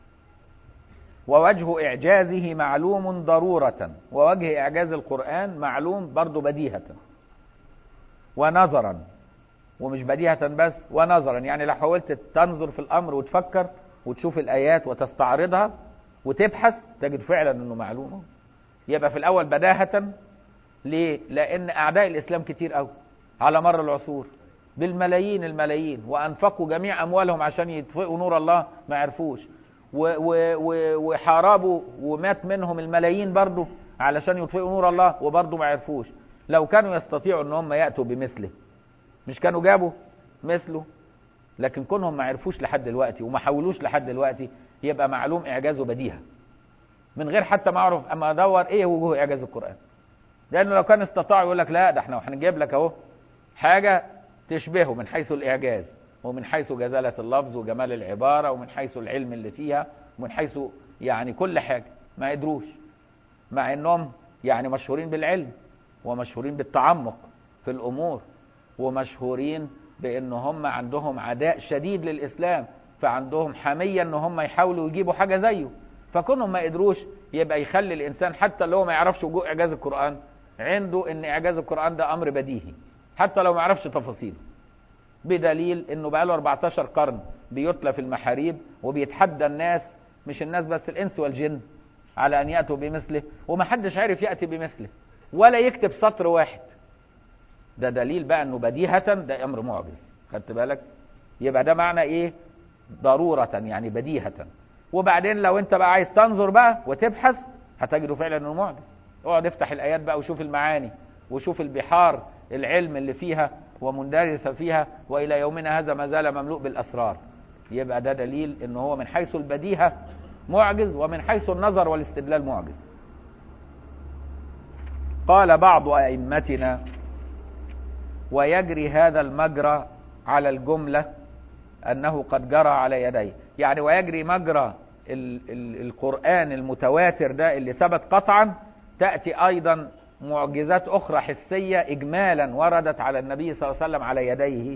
ووجه إعجازه معلوم ضرورة ووجه إعجاز القرآن معلوم برضو بديهة ونظرا ومش بديهة بس ونظرا يعني لو حاولت تنظر في الأمر وتفكر وتشوف الآيات وتستعرضها وتبحث تجد فعلا أنه معلوم يبقى في الأول بداهة ليه؟ لأن أعداء الإسلام كتير قوي على مر العصور بالملايين الملايين وأنفقوا جميع أموالهم عشان يطفئوا نور الله ما عرفوش وحاربوا ومات منهم الملايين برضه علشان يطفئوا نور الله وبرضه ما عرفوش لو كانوا يستطيعوا ان هم ياتوا بمثله مش كانوا جابوا مثله لكن كونهم ما عرفوش لحد دلوقتي وما حاولوش لحد دلوقتي يبقى معلوم اعجازه بديهه من غير حتى ما اعرف اما ادور ايه وجوه اعجاز القران لانه لو كان استطاع يقول لك لا ده احنا هنجيب لك اهو حاجه تشبهه من حيث الاعجاز ومن حيث جزالة اللفظ وجمال العبارة ومن حيث العلم اللي فيها ومن حيث يعني كل حاجة ما قدروش مع انهم يعني مشهورين بالعلم ومشهورين بالتعمق في الامور ومشهورين بان هم عندهم عداء شديد للاسلام فعندهم حمية ان هم يحاولوا يجيبوا حاجة زيه فكونهم ما قدروش يبقى يخلي الانسان حتى لو ما يعرفش وجوه اعجاز القرآن عنده ان اعجاز القرآن ده امر بديهي حتى لو ما يعرفش تفاصيله بدليل انه بقاله 14 قرن بيتلى في المحاريب وبيتحدى الناس مش الناس بس الانس والجن على ان ياتوا بمثله ومحدش عارف ياتي بمثله ولا يكتب سطر واحد ده دليل بقى انه بديهة ده امر معجز خدت بالك يبقى ده معنى ايه ضرورة يعني بديهة وبعدين لو انت بقى عايز تنظر بقى وتبحث هتجده فعلا انه معجز اقعد افتح الايات بقى وشوف المعاني وشوف البحار العلم اللي فيها ومندرسة فيها وإلى يومنا هذا ما زال مملوء بالأسرار يبقى ده دليل ان هو من حيث البديهة معجز ومن حيث النظر والاستدلال معجز قال بعض أئمتنا ويجري هذا المجرى على الجملة أنه قد جرى على يديه يعني ويجري مجرى ال ال القرآن المتواتر ده اللي ثبت قطعا تأتي أيضا معجزات أخرى حسية إجمالا وردت على النبي صلى الله عليه وسلم على يديه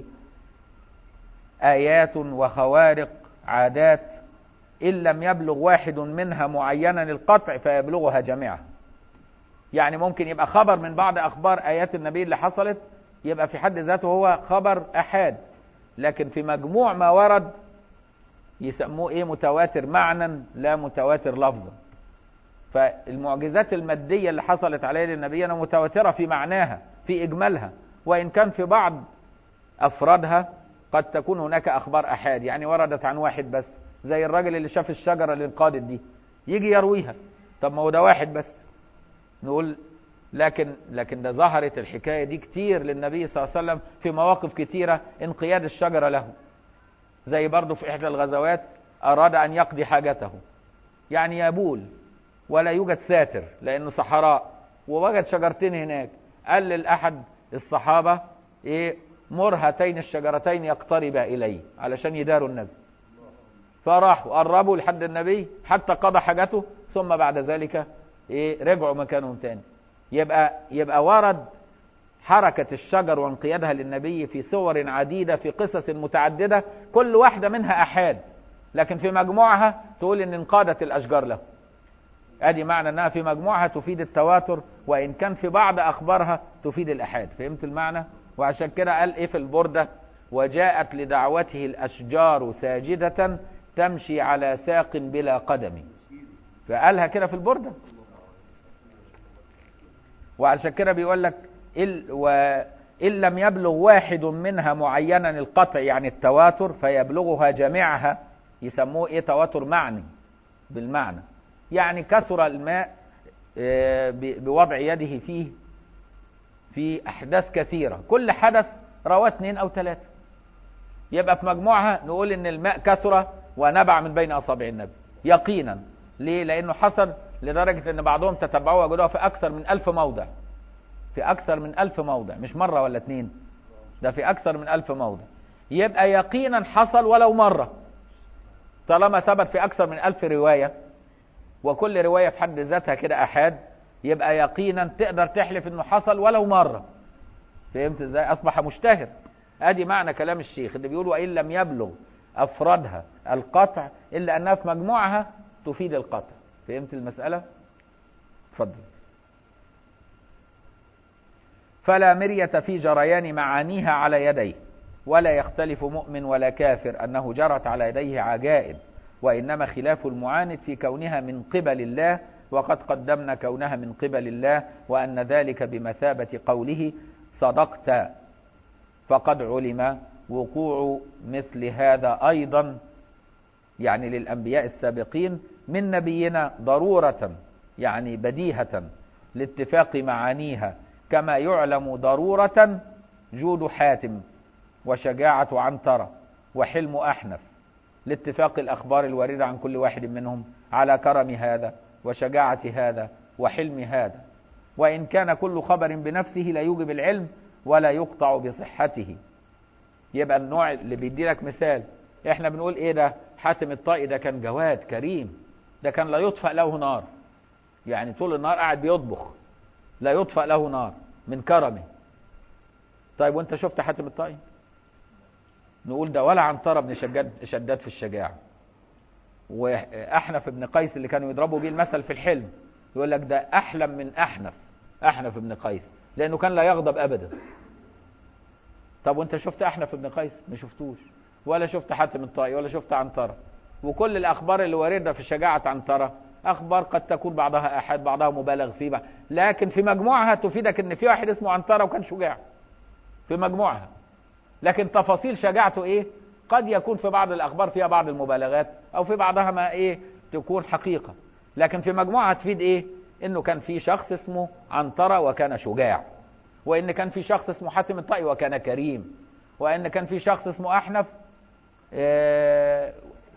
آيات وخوارق عادات إن لم يبلغ واحد منها معينا القطع فيبلغها جميعا يعني ممكن يبقى خبر من بعض أخبار آيات النبي اللي حصلت يبقى في حد ذاته هو خبر أحاد لكن في مجموع ما ورد يسموه إيه متواتر معنى لا متواتر لفظا فالمعجزات المادية اللي حصلت على يد النبي أنا متواترة في معناها في إجمالها وإن كان في بعض أفرادها قد تكون هناك أخبار أحاد يعني وردت عن واحد بس زي الراجل اللي شاف الشجرة اللي انقادت دي يجي يرويها طب ما هو ده واحد بس نقول لكن لكن ده ظهرت الحكاية دي كتير للنبي صلى الله عليه وسلم في مواقف كتيرة انقياد الشجرة له زي برضه في إحدى الغزوات أراد أن يقضي حاجته يعني يبول ولا يوجد ساتر لأنه صحراء ووجد شجرتين هناك قال للأحد الصحابة إيه مر هاتين الشجرتين يقتربا إليه علشان يداروا النبي فراحوا قربوا لحد النبي حتى قضى حاجته ثم بعد ذلك إيه رجعوا مكانهم تاني يبقى يبقى ورد حركة الشجر وانقيادها للنبي في صور عديدة في قصص متعددة كل واحدة منها أحاد لكن في مجموعها تقول إن انقادت الأشجار له ادي معنى انها في مجموعها تفيد التواتر وان كان في بعض اخبارها تفيد الاحاد فهمت المعنى وعشان كده قال ايه في البردة وجاءت لدعوته الاشجار ساجدة تمشي على ساق بلا قدم فقالها كده في البردة وعشان كده بيقول لك وإن لم يبلغ واحد منها معينا القطع يعني التواتر فيبلغها جميعها يسموه ايه تواتر معني بالمعنى يعني كثر الماء بوضع يده فيه في أحداث كثيرة كل حدث رواه اثنين أو ثلاثة يبقى في مجموعها نقول ان الماء كثر ونبع من بين اصابع النبي يقينا ليه لانه حصل لدرجة ان بعضهم تتبعوا وجدوها في اكثر من الف موضع في اكثر من الف موضع مش مرة ولا اتنين ده في اكثر من الف موضع يبقى يقينا حصل ولو مرة طالما ثبت في اكثر من الف رواية وكل رواية في حد ذاتها كده احاد يبقى يقينا تقدر تحلف انه حصل ولو مرة فهمت ازاي اصبح مشتهر ادي معنى كلام الشيخ اللي بيقول وان لم يبلغ افرادها القطع الا انها في مجموعها تفيد القطع فهمت المسألة اتفضل فلا مرية في جريان معانيها على يديه ولا يختلف مؤمن ولا كافر أنه جرت على يديه عجائب وإنما خلاف المعاند في كونها من قبل الله وقد قدمنا كونها من قبل الله وأن ذلك بمثابة قوله صدقت فقد علم وقوع مثل هذا أيضا يعني للأنبياء السابقين من نبينا ضرورة يعني بديهة لاتفاق معانيها كما يعلم ضرورة جود حاتم وشجاعة عنترة وحلم أحنف لاتفاق الأخبار الواردة عن كل واحد منهم على كرم هذا وشجاعة هذا وحلم هذا وإن كان كل خبر بنفسه لا يوجب العلم ولا يقطع بصحته يبقى النوع اللي بيدي لك مثال احنا بنقول ايه ده حاتم الطائي ده كان جواد كريم ده كان لا يطفأ له نار يعني طول النهار قاعد بيطبخ لا يطفأ له نار من كرمه طيب وانت شفت حاتم الطائي نقول ده ولا عنترة بن شداد, شداد في الشجاعة وأحنف بن قيس اللي كانوا يضربوا بيه المثل في الحلم يقول لك ده أحلم من أحنف أحنف بن قيس لأنه كان لا يغضب أبدا طب وانت شفت أحنف بن قيس ما شفتوش ولا شفت حاتم الطائي ولا شفت عنترة وكل الأخبار اللي واردة في شجاعة عنترة أخبار قد تكون بعضها أحد بعضها مبالغ فيه بعض. لكن في مجموعها تفيدك إن في واحد اسمه عنترة وكان شجاع في مجموعها لكن تفاصيل شجاعته إيه قد يكون في بعض الأخبار فيها بعض المبالغات أو في بعضها ما إيه تكون حقيقة لكن في مجموعها تفيد إيه إنه كان في شخص اسمه عنترة وكان شجاع وإن كان في شخص اسمه حاتم الطائي وكان كريم وإن كان في شخص اسمه أحنف آه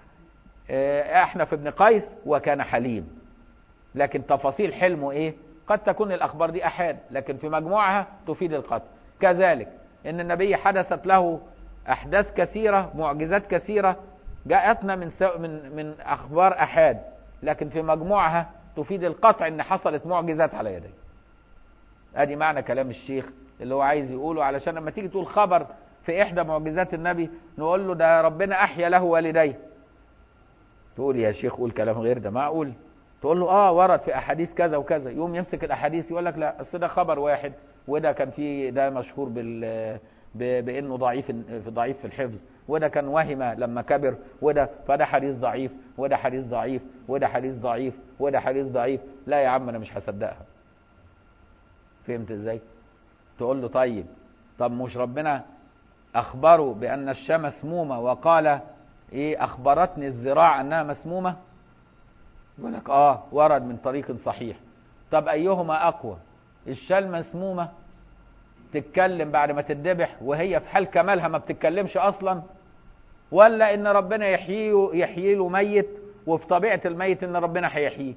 أحنف بن قيس وكان حليم لكن تفاصيل حلمه إيه قد تكون الأخبار دي أحاد لكن في مجموعها تفيد القتل كذلك إن النبي حدثت له أحداث كثيرة معجزات كثيرة جاءتنا من من من أخبار أحاد لكن في مجموعها تفيد القطع إن حصلت معجزات على يديه ادي معنى كلام الشيخ اللي هو عايز يقوله علشان لما تيجي تقول خبر في احدى معجزات النبي نقول له ده ربنا احيا له والديه تقول يا شيخ قول كلام غير ده معقول تقول له اه ورد في احاديث كذا وكذا يقوم يمسك الاحاديث يقول لك لا اصل ده خبر واحد وده كان فيه ده مشهور بال بانه ضعيف في ضعيف في الحفظ وده كان وهم لما كبر وده فده حديث ضعيف وده حديث ضعيف وده حديث ضعيف وده حديث ضعيف لا يا عم انا مش هصدقها فهمت ازاي تقول له طيب طب مش ربنا اخبره بان الشاة مسمومة وقال ايه اخبرتني الذراع انها مسمومة يقول لك اه ورد من طريق صحيح طب ايهما اقوى الشاة المسمومة تتكلم بعد ما تتذبح وهي في حال كمالها ما بتتكلمش اصلا ولا ان ربنا يحييه يحيي له ميت وفي طبيعة الميت ان ربنا هيحييه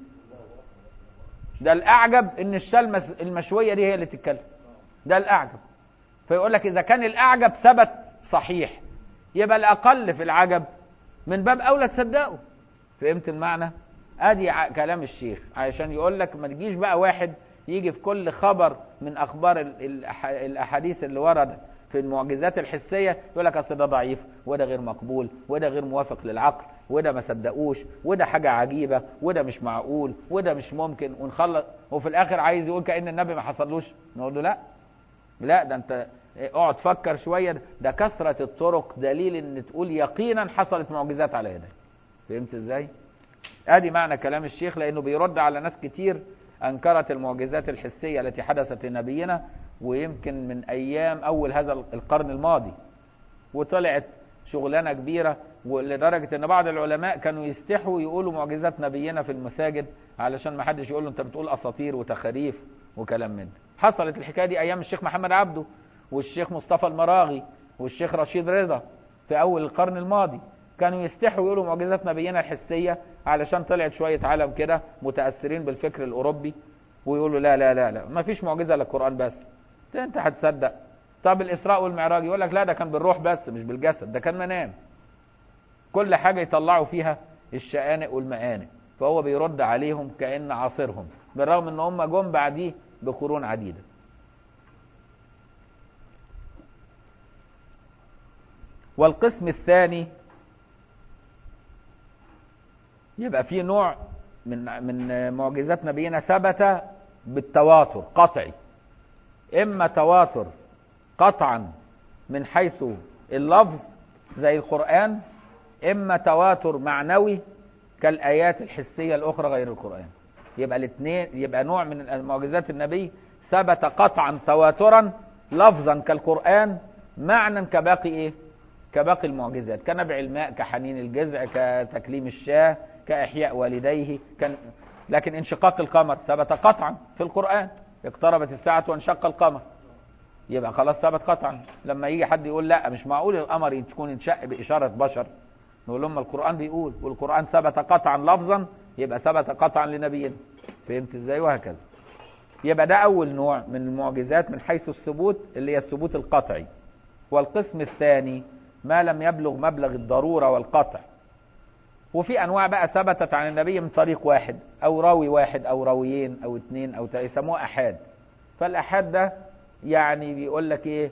ده الاعجب ان الشاة المشوية دي هي اللي تتكلم ده الاعجب فيقول لك اذا كان الاعجب ثبت صحيح يبقى الاقل في العجب من باب اولى تصدقه فهمت المعنى ادي كلام الشيخ عشان يقول لك ما تجيش بقى واحد يجي في كل خبر من اخبار الاحاديث اللي وردت في المعجزات الحسية يقول لك اصل ده ضعيف وده غير مقبول وده غير موافق للعقل وده ما صدقوش وده حاجة عجيبة وده مش معقول وده مش ممكن ونخلص وفي الاخر عايز يقول كأن النبي ما حصلوش نقول له لا لا ده انت اقعد فكر شوية ده كثرة الطرق دليل ان تقول يقينا حصلت معجزات على يدك فهمت ازاي ادي معنى كلام الشيخ لانه بيرد على ناس كتير انكرت المعجزات الحسية التي حدثت لنبينا ويمكن من ايام اول هذا القرن الماضي وطلعت شغلانة كبيرة ولدرجة ان بعض العلماء كانوا يستحوا يقولوا معجزات نبينا في المساجد علشان ما حدش يقول له انت بتقول اساطير وتخاريف وكلام من ده حصلت الحكاية دي ايام الشيخ محمد عبده والشيخ مصطفى المراغي والشيخ رشيد رضا في اول القرن الماضي كانوا يستحوا يقولوا معجزات نبينا الحسيه علشان طلعت شويه عالم كده متاثرين بالفكر الاوروبي ويقولوا لا لا لا لا ما فيش معجزه للقران بس ده انت هتصدق طب الاسراء والمعراج يقول لك لا ده كان بالروح بس مش بالجسد ده كان منام كل حاجه يطلعوا فيها الشآنق والمآنق فهو بيرد عليهم كأن عاصرهم بالرغم ان هم جم بعديه بقرون عديدة والقسم الثاني يبقى في نوع من من معجزات نبينا ثبت بالتواتر قطعي اما تواتر قطعا من حيث اللفظ زي القرآن اما تواتر معنوي كالايات الحسيه الاخرى غير القران يبقى الاثنين يبقى نوع من معجزات النبي ثبت قطعا تواترا لفظا كالقران معنى كباقي ايه كباقي المعجزات كنبع الماء كحنين الجذع كتكليم الشاه كاحياء والديه كان لكن انشقاق القمر ثبت قطعا في القران اقتربت الساعه وانشق القمر يبقى خلاص ثبت قطعا لما يجي حد يقول لا مش معقول القمر تكون انشق باشاره بشر نقول لهم القرآن بيقول والقرآن ثبت قطعا لفظا يبقى ثبت قطعا لنبينا فهمت ازاي وهكذا يبقى ده أول نوع من المعجزات من حيث الثبوت اللي هي الثبوت القطعي والقسم الثاني ما لم يبلغ مبلغ الضرورة والقطع وفي أنواع بقى ثبتت عن النبي من طريق واحد أو راوي واحد أو راويين أو اثنين أو يسموه أحاد فالأحاد ده يعني بيقول لك إيه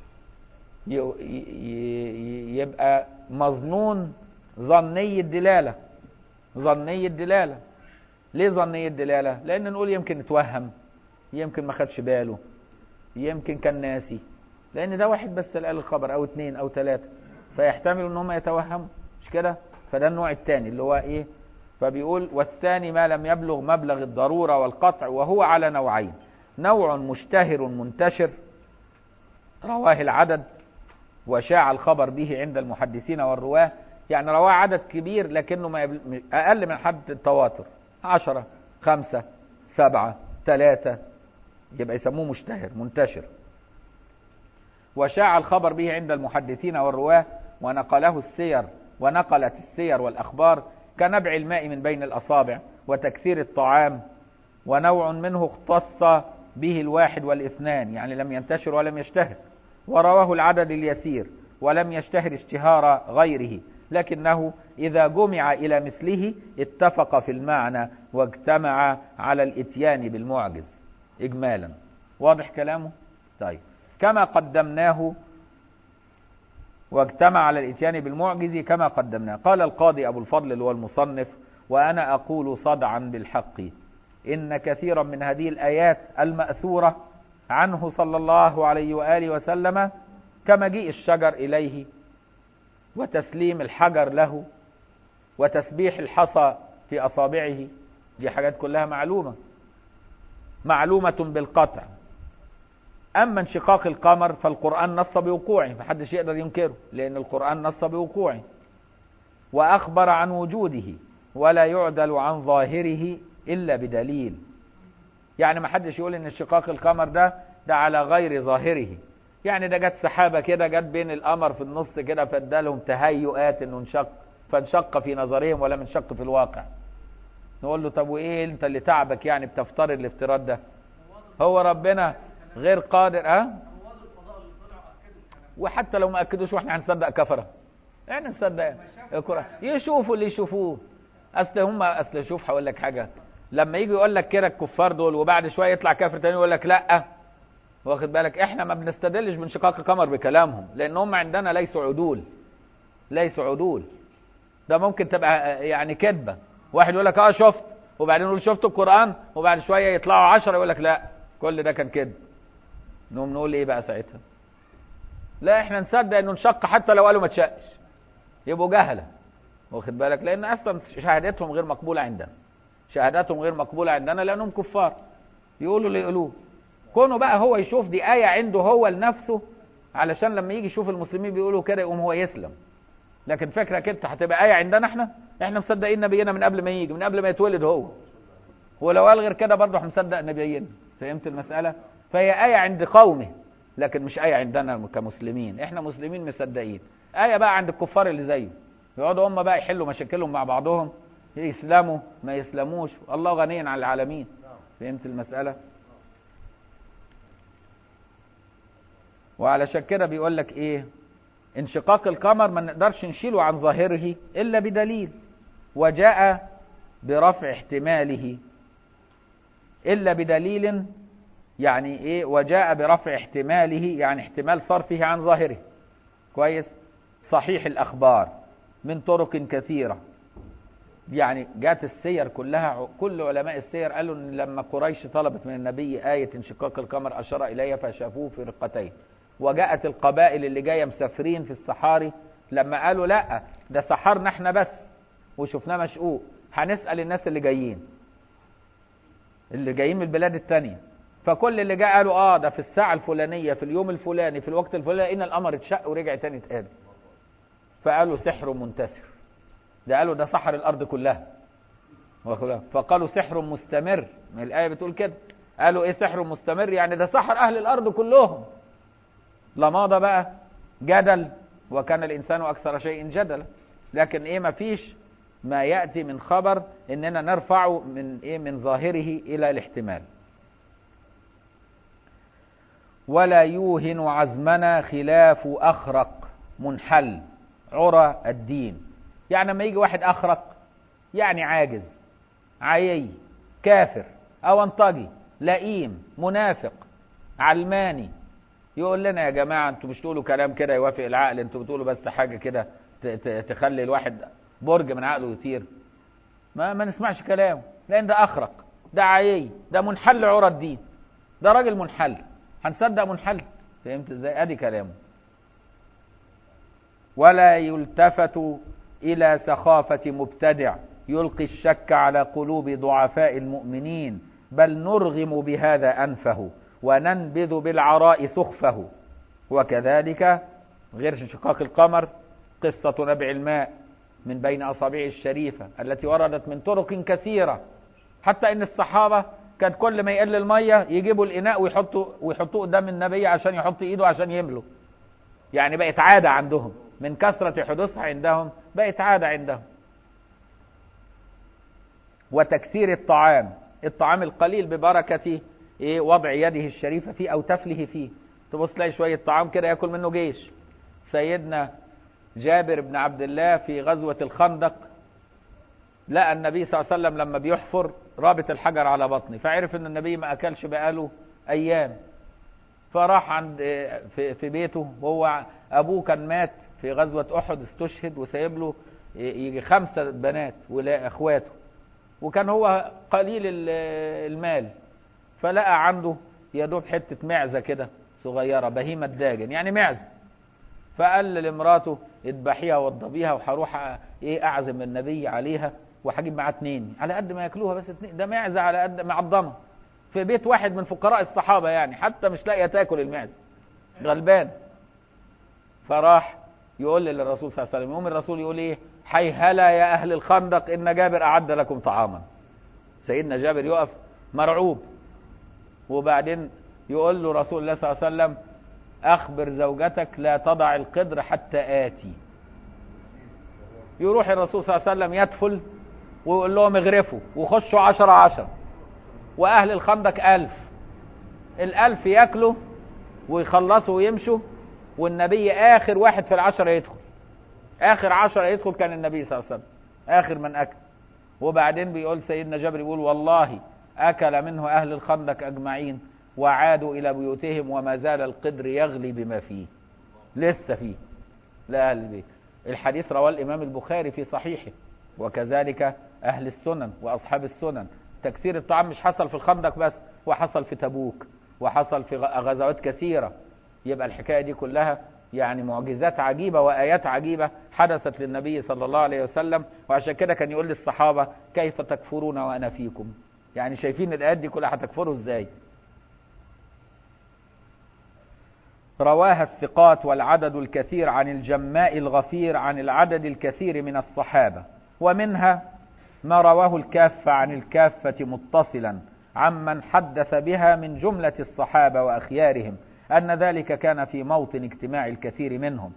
يبقى مظنون ظني الدلالة ظني الدلالة ليه ظني الدلالة لأن نقول يمكن اتوهم يمكن ما خدش باله يمكن كان ناسي لأن ده واحد بس اللي قال الخبر أو اتنين أو تلاتة فيحتمل إن هم يتوهموا مش كده فده النوع الثاني اللي هو إيه فبيقول والثاني ما لم يبلغ مبلغ الضرورة والقطع وهو على نوعين نوع مشتهر منتشر رواه العدد وشاع الخبر به عند المحدثين والرواه يعني رواه عدد كبير لكنه ما يبل... أقل من حد التواتر عشرة خمسة سبعة ثلاثة يبقى يسموه مشتهر منتشر وشاع الخبر به عند المحدثين والرواه ونقله السير ونقلت السير والأخبار كنبع الماء من بين الأصابع وتكثير الطعام ونوع منه اختص به الواحد والاثنان يعني لم ينتشر ولم يشتهر ورواه العدد اليسير ولم يشتهر اشتهار غيره لكنه إذا جمع إلى مثله اتفق في المعنى واجتمع على الاتيان بالمعجز إجمالا واضح كلامه؟ طيب كما قدمناه واجتمع على الاتيان بالمعجز كما قدمناه قال القاضي أبو الفضل اللي هو المصنف وأنا أقول صدعا بالحق إن كثيرا من هذه الآيات المأثورة عنه صلى الله عليه وآله وسلم كمجيء الشجر إليه وتسليم الحجر له وتسبيح الحصى في أصابعه دي حاجات كلها معلومة معلومة بالقطع أما انشقاق القمر فالقرآن نص بوقوعه محدش يقدر ينكره لأن القرآن نص بوقوعه وأخبر عن وجوده ولا يعدل عن ظاهره إلا بدليل يعني ما حدش يقول ان انشقاق القمر ده ده على غير ظاهره يعني ده جت سحابه كده جت بين القمر في النص كده فادالهم تهيؤات انه انشق فانشق في نظرهم ولم انشق في الواقع نقول له طب وايه انت اللي تعبك يعني بتفترض الافتراض ده هو ربنا غير قادر ها أه؟ وحتى لو ما اكدوش واحنا هنصدق كفره احنا نصدق القران يشوفوا اللي يشوفوه اصل هم اصل شوف هقول لك حاجه لما يجي يقول لك كده الكفار دول وبعد شويه يطلع كافر تاني يقول لك لا واخد بالك احنا ما بنستدلش بانشقاق القمر بكلامهم لان هم عندنا ليسوا عدول ليسوا عدول ده ممكن تبقى يعني كذبه واحد يقول لك اه شفت وبعدين يقول شفت القران وبعد شويه يطلعوا عشرة يقول لك لا كل ده كان كذب نقوم نقول ايه بقى ساعتها لا احنا نصدق انه انشق حتى لو قالوا ما تشقش يبقوا جهله واخد بالك لان اصلا شهادتهم غير مقبوله عندنا شهاداتهم غير مقبولة عندنا لأنهم كفار يقولوا اللي يقولوه كونه بقى هو يشوف دي آية عنده هو لنفسه علشان لما يجي يشوف المسلمين بيقولوا كده يقوم هو يسلم لكن فكرك انت هتبقى آية عندنا احنا احنا مصدقين نبينا من قبل ما يجي من قبل ما يتولد هو ولو قال غير كده برضه هنصدق نبينا فهمت المسألة فهي آية عند قومه لكن مش آية عندنا كمسلمين احنا مسلمين مصدقين آية بقى عند الكفار اللي زيه يقعدوا هم بقى يحلوا مشاكلهم مع بعضهم يسلموا ما يسلموش الله غني عن العالمين فهمت المسألة وعلشان كده بيقول لك ايه انشقاق القمر ما نقدرش نشيله عن ظاهره الا بدليل وجاء برفع احتماله الا بدليل يعني ايه وجاء برفع احتماله يعني احتمال صرفه عن ظاهره كويس صحيح الاخبار من طرق كثيره يعني جات السير كلها كل علماء السير قالوا ان لما قريش طلبت من النبي آية انشقاق القمر أشار إليها فشافوه في رقتين وجاءت القبائل اللي جاية مسافرين في الصحاري لما قالوا لا ده سحرنا احنا بس وشفناه مشقوق هنسأل الناس اللي جايين اللي جايين من البلاد التانية فكل اللي جاء قالوا اه ده في الساعة الفلانية في اليوم الفلاني في الوقت الفلاني ان القمر اتشق ورجع تاني اتقابل فقالوا سحر منتشر ده قالوا ده سحر الارض كلها فقالوا سحر مستمر ما الايه بتقول كده قالوا ايه سحر مستمر يعني ده سحر اهل الارض كلهم لماضى بقى جدل وكان الانسان اكثر شيء جدلا لكن ايه ما فيش ما ياتي من خبر اننا نرفعه من ايه من ظاهره الى الاحتمال ولا يوهن عزمنا خلاف اخرق منحل عرى الدين يعني لما يجي واحد اخرق يعني عاجز عيي كافر او انطجي لئيم منافق علماني يقول لنا يا جماعه انتوا مش تقولوا كلام كده يوافق العقل انتوا بتقولوا بس حاجه كده تخلي الواحد برج من عقله يطير ما ما نسمعش كلامه لان ده اخرق ده عيي ده منحل عرى الدين ده راجل منحل هنصدق منحل فهمت ازاي ادي كلامه ولا يلتفت الى سخافه مبتدع يلقي الشك على قلوب ضعفاء المؤمنين بل نرغم بهذا انفه وننبذ بالعراء سخفه وكذلك غير انشقاق القمر قصة نبع الماء من بين أصابعه الشريفة التي وردت من طرق كثيرة حتى إن الصحابة كان كل ما يقل المية يجيبوا الإناء ويحطوا ويحطوه قدام النبي عشان يحط إيده عشان يملوا يعني بقت عادة عندهم من كثرة حدوثها عندهم بقت عادة عندهم وتكثير الطعام الطعام القليل ببركة إيه وضع يده الشريفة فيه أو تفله فيه تبص تلاقي شوية طعام كده ياكل منه جيش سيدنا جابر بن عبد الله في غزوة الخندق لقى النبي صلى الله عليه وسلم لما بيحفر رابط الحجر على بطنه فعرف ان النبي ما اكلش بقاله ايام فراح عند في, في بيته وهو ابوه كان مات في غزوة احد استشهد وسايب له يجي خمسة بنات ولا اخواته وكان هو قليل المال فلقى عنده يا دوب حتة معزة كده صغيرة بهيمة داجن يعني معزة فقال لمراته اذبحيها وضبيها وهروح ايه اعزم النبي عليها وهجيب معاه اتنين على قد ما ياكلوها بس اتنين ده معزه على قد معضمه في بيت واحد من فقراء الصحابه يعني حتى مش لاقيه تاكل المعزه غلبان فراح يقول للرسول صلى الله عليه وسلم يقوم الرسول يقول ايه حي هلا يا اهل الخندق ان جابر اعد لكم طعاما سيدنا جابر يقف مرعوب وبعدين يقول له رسول الله صلى الله عليه وسلم أخبر زوجتك لا تضع القدر حتى آتي يروح الرسول صلى الله عليه وسلم يدفل ويقول لهم اغرفوا وخشوا عشرة عشرة وأهل الخندق ألف الألف ياكلوا ويخلصوا ويمشوا والنبي آخر واحد في العشرة يدخل آخر عشرة يدخل كان النبي صلى الله عليه وسلم آخر من أكل وبعدين بيقول سيدنا جابر يقول والله أكل منه أهل الخندق أجمعين وعادوا إلى بيوتهم وما زال القدر يغلي بما فيه لسه فيه لأهل البيت الحديث رواه الإمام البخاري في صحيحه وكذلك أهل السنن وأصحاب السنن تكثير الطعام مش حصل في الخندق بس وحصل في تبوك وحصل في غزوات كثيرة يبقى الحكاية دي كلها يعني معجزات عجيبة وآيات عجيبة حدثت للنبي صلى الله عليه وسلم وعشان كده كان يقول للصحابة كيف تكفرون وأنا فيكم يعني شايفين الآيات دي كلها هتكفروا ازاي رواها الثقات والعدد الكثير عن الجماء الغفير عن العدد الكثير من الصحابة ومنها ما رواه الكافة عن الكافة متصلا عمن حدث بها من جملة الصحابة وأخيارهم أن ذلك كان في موطن اجتماع الكثير منهم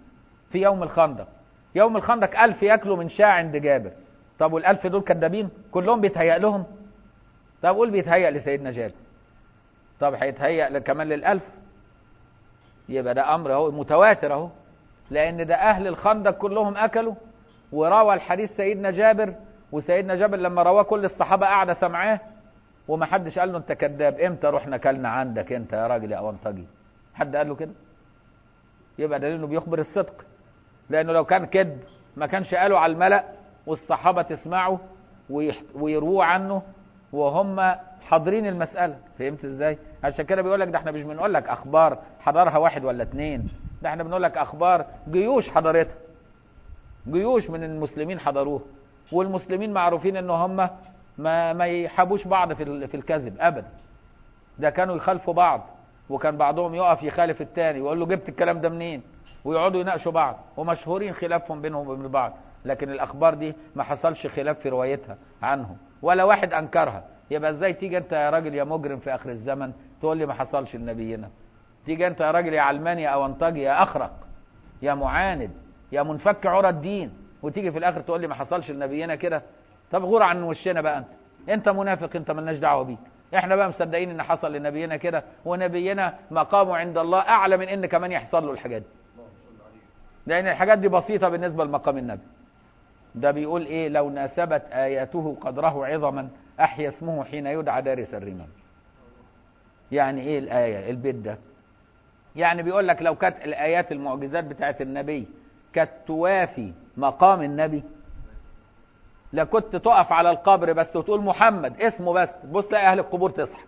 في يوم الخندق يوم الخندق ألف ياكلوا من شاع عند جابر طب والألف دول كدابين كلهم بيتهيأ لهم طب قول بيتهيأ لسيدنا جابر طب هيتهيأ كمان للألف يبقى ده أمر اهو متواتر اهو لأن ده أهل الخندق كلهم أكلوا وروى الحديث سيدنا جابر وسيدنا جابر لما رواه كل الصحابة قاعدة سمعاه وما حدش قال له انت كذاب امتى رحنا كلنا عندك انت يا راجل يا اونطجي حد قال له كده يبقى دليل انه بيخبر الصدق لانه لو كان كذب ما كانش قالوا على الملأ والصحابة تسمعوا ويرووا عنه وهم حاضرين المسألة فهمت ازاي عشان كده بيقول لك ده احنا مش بنقول لك اخبار حضرها واحد ولا اتنين ده احنا بنقول لك اخبار جيوش حضرتها جيوش من المسلمين حضروها والمسلمين معروفين ان هم ما ما يحابوش بعض في في الكذب ابدا ده كانوا يخالفوا بعض وكان بعضهم يقف يخالف التاني ويقول له جبت الكلام ده منين ويقعدوا يناقشوا بعض ومشهورين خلافهم بينهم وبين بعض لكن الاخبار دي ما حصلش خلاف في روايتها عنهم ولا واحد انكرها يبقى ازاي تيجي انت يا راجل يا مجرم في اخر الزمن تقول لي ما حصلش لنبينا تيجي انت يا راجل يا علماني يا انطجي يا اخرق يا معاند يا منفك عرى الدين وتيجي في الاخر تقول لي ما حصلش لنبينا كده طب غور عن وشنا بقى انت انت منافق انت ملناش دعوه بيك احنا بقى مصدقين ان حصل لنبينا كده ونبينا مقامه عند الله اعلى من ان كمان يحصل له الحاجات دي لان الحاجات دي بسيطه بالنسبه لمقام النبي ده بيقول ايه لو ناسبت اياته قدره عظما احيا اسمه حين يدعى دارس الرمال يعني ايه الايه البيت ده يعني بيقول لك لو كانت الايات المعجزات بتاعت النبي كانت توافي مقام النبي لكنت تقف على القبر بس وتقول محمد اسمه بس بص تلاقي اهل القبور تصحى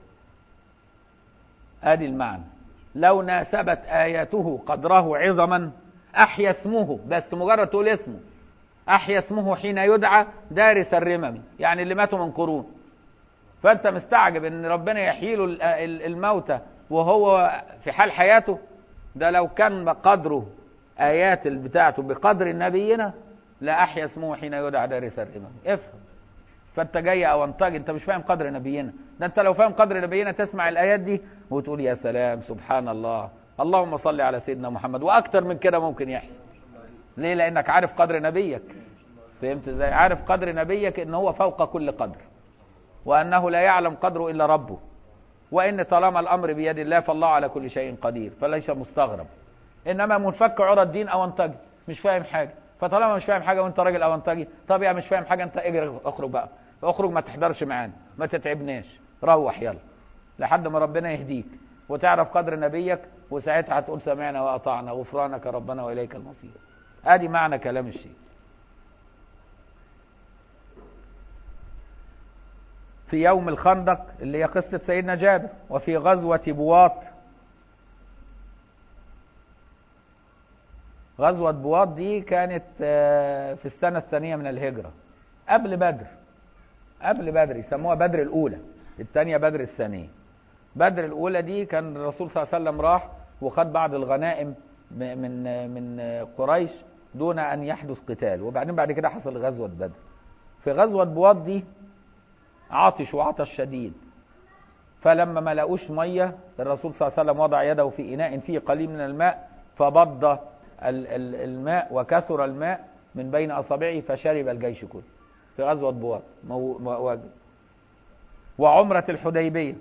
ادي المعنى لو ناسبت اياته قدره عظما احيا اسمه بس مجرد تقول اسمه احيا اسمه حين يدعى دارس الرمم يعني اللي ماتوا من قرون فانت مستعجب ان ربنا يحيي له الموتى وهو في حال حياته ده لو كان قدره ايات بتاعته بقدر نبينا لا احيا اسمه حين يدعى دارس الرمم افهم فانت جاي او انطاج انت مش فاهم قدر نبينا ده انت لو فاهم قدر نبينا تسمع الايات دي وتقول يا سلام سبحان الله اللهم صل على سيدنا محمد واكتر من كده ممكن يحيى ليه لانك عارف قدر نبيك فهمت ازاي عارف قدر نبيك ان هو فوق كل قدر وانه لا يعلم قدره الا ربه وان طالما الامر بيد الله فالله على كل شيء قدير فليس مستغرب انما منفك عرى الدين او انتج مش فاهم حاجه فطالما مش فاهم حاجه وانت راجل اونطجي طب يا مش فاهم حاجه انت اجري اخرج بقى اخرج ما تحضرش معانا ما تتعبناش روح يلا لحد ما ربنا يهديك وتعرف قدر نبيك وساعتها هتقول سمعنا واطعنا غفرانك ربنا واليك المصير ادي معنى كلام الشيخ في يوم الخندق اللي هي قصة سيدنا جابر وفي غزوة بواط غزوة بواط دي كانت في السنة الثانية من الهجرة قبل بدر قبل بدر يسموها بدر الأولى الثانية بدر الثانية بدر الأولى دي كان الرسول صلى الله عليه وسلم راح وخد بعض الغنائم من من قريش دون أن يحدث قتال وبعدين بعد كده حصل غزوة بدر في غزوة بواط دي عطش وعطش شديد فلما ما لقوش مية الرسول صلى الله عليه وسلم وضع يده في إناء فيه قليل من الماء فبض الماء وكثر الماء من بين أصابعه فشرب الجيش كله في غزوة بواط وعمرة الحديبية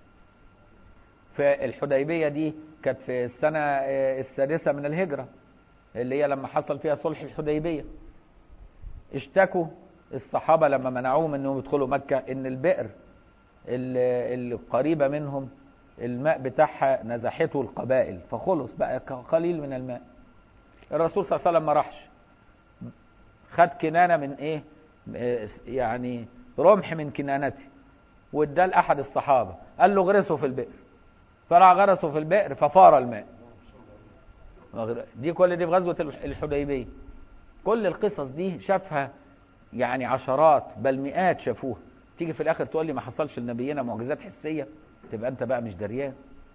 في الحديبية دي كانت في السنة السادسة من الهجرة اللي هي لما حصل فيها صلح الحديبية اشتكوا الصحابة لما منعوهم انهم يدخلوا مكة ان البئر القريبة منهم الماء بتاعها نزحته القبائل فخلص بقى قليل من الماء الرسول صلى الله عليه وسلم ما راحش خد كنانة من ايه يعني رمح من كنانته واداه لاحد الصحابة قال له غرسه في البئر فراح غرسه في البئر ففار الماء دي كل دي في غزوة الحديبية كل القصص دي شافها يعني عشرات بل مئات شافوها تيجي في الاخر تقول لي ما حصلش لنبينا معجزات حسيه تبقى انت بقى مش دريان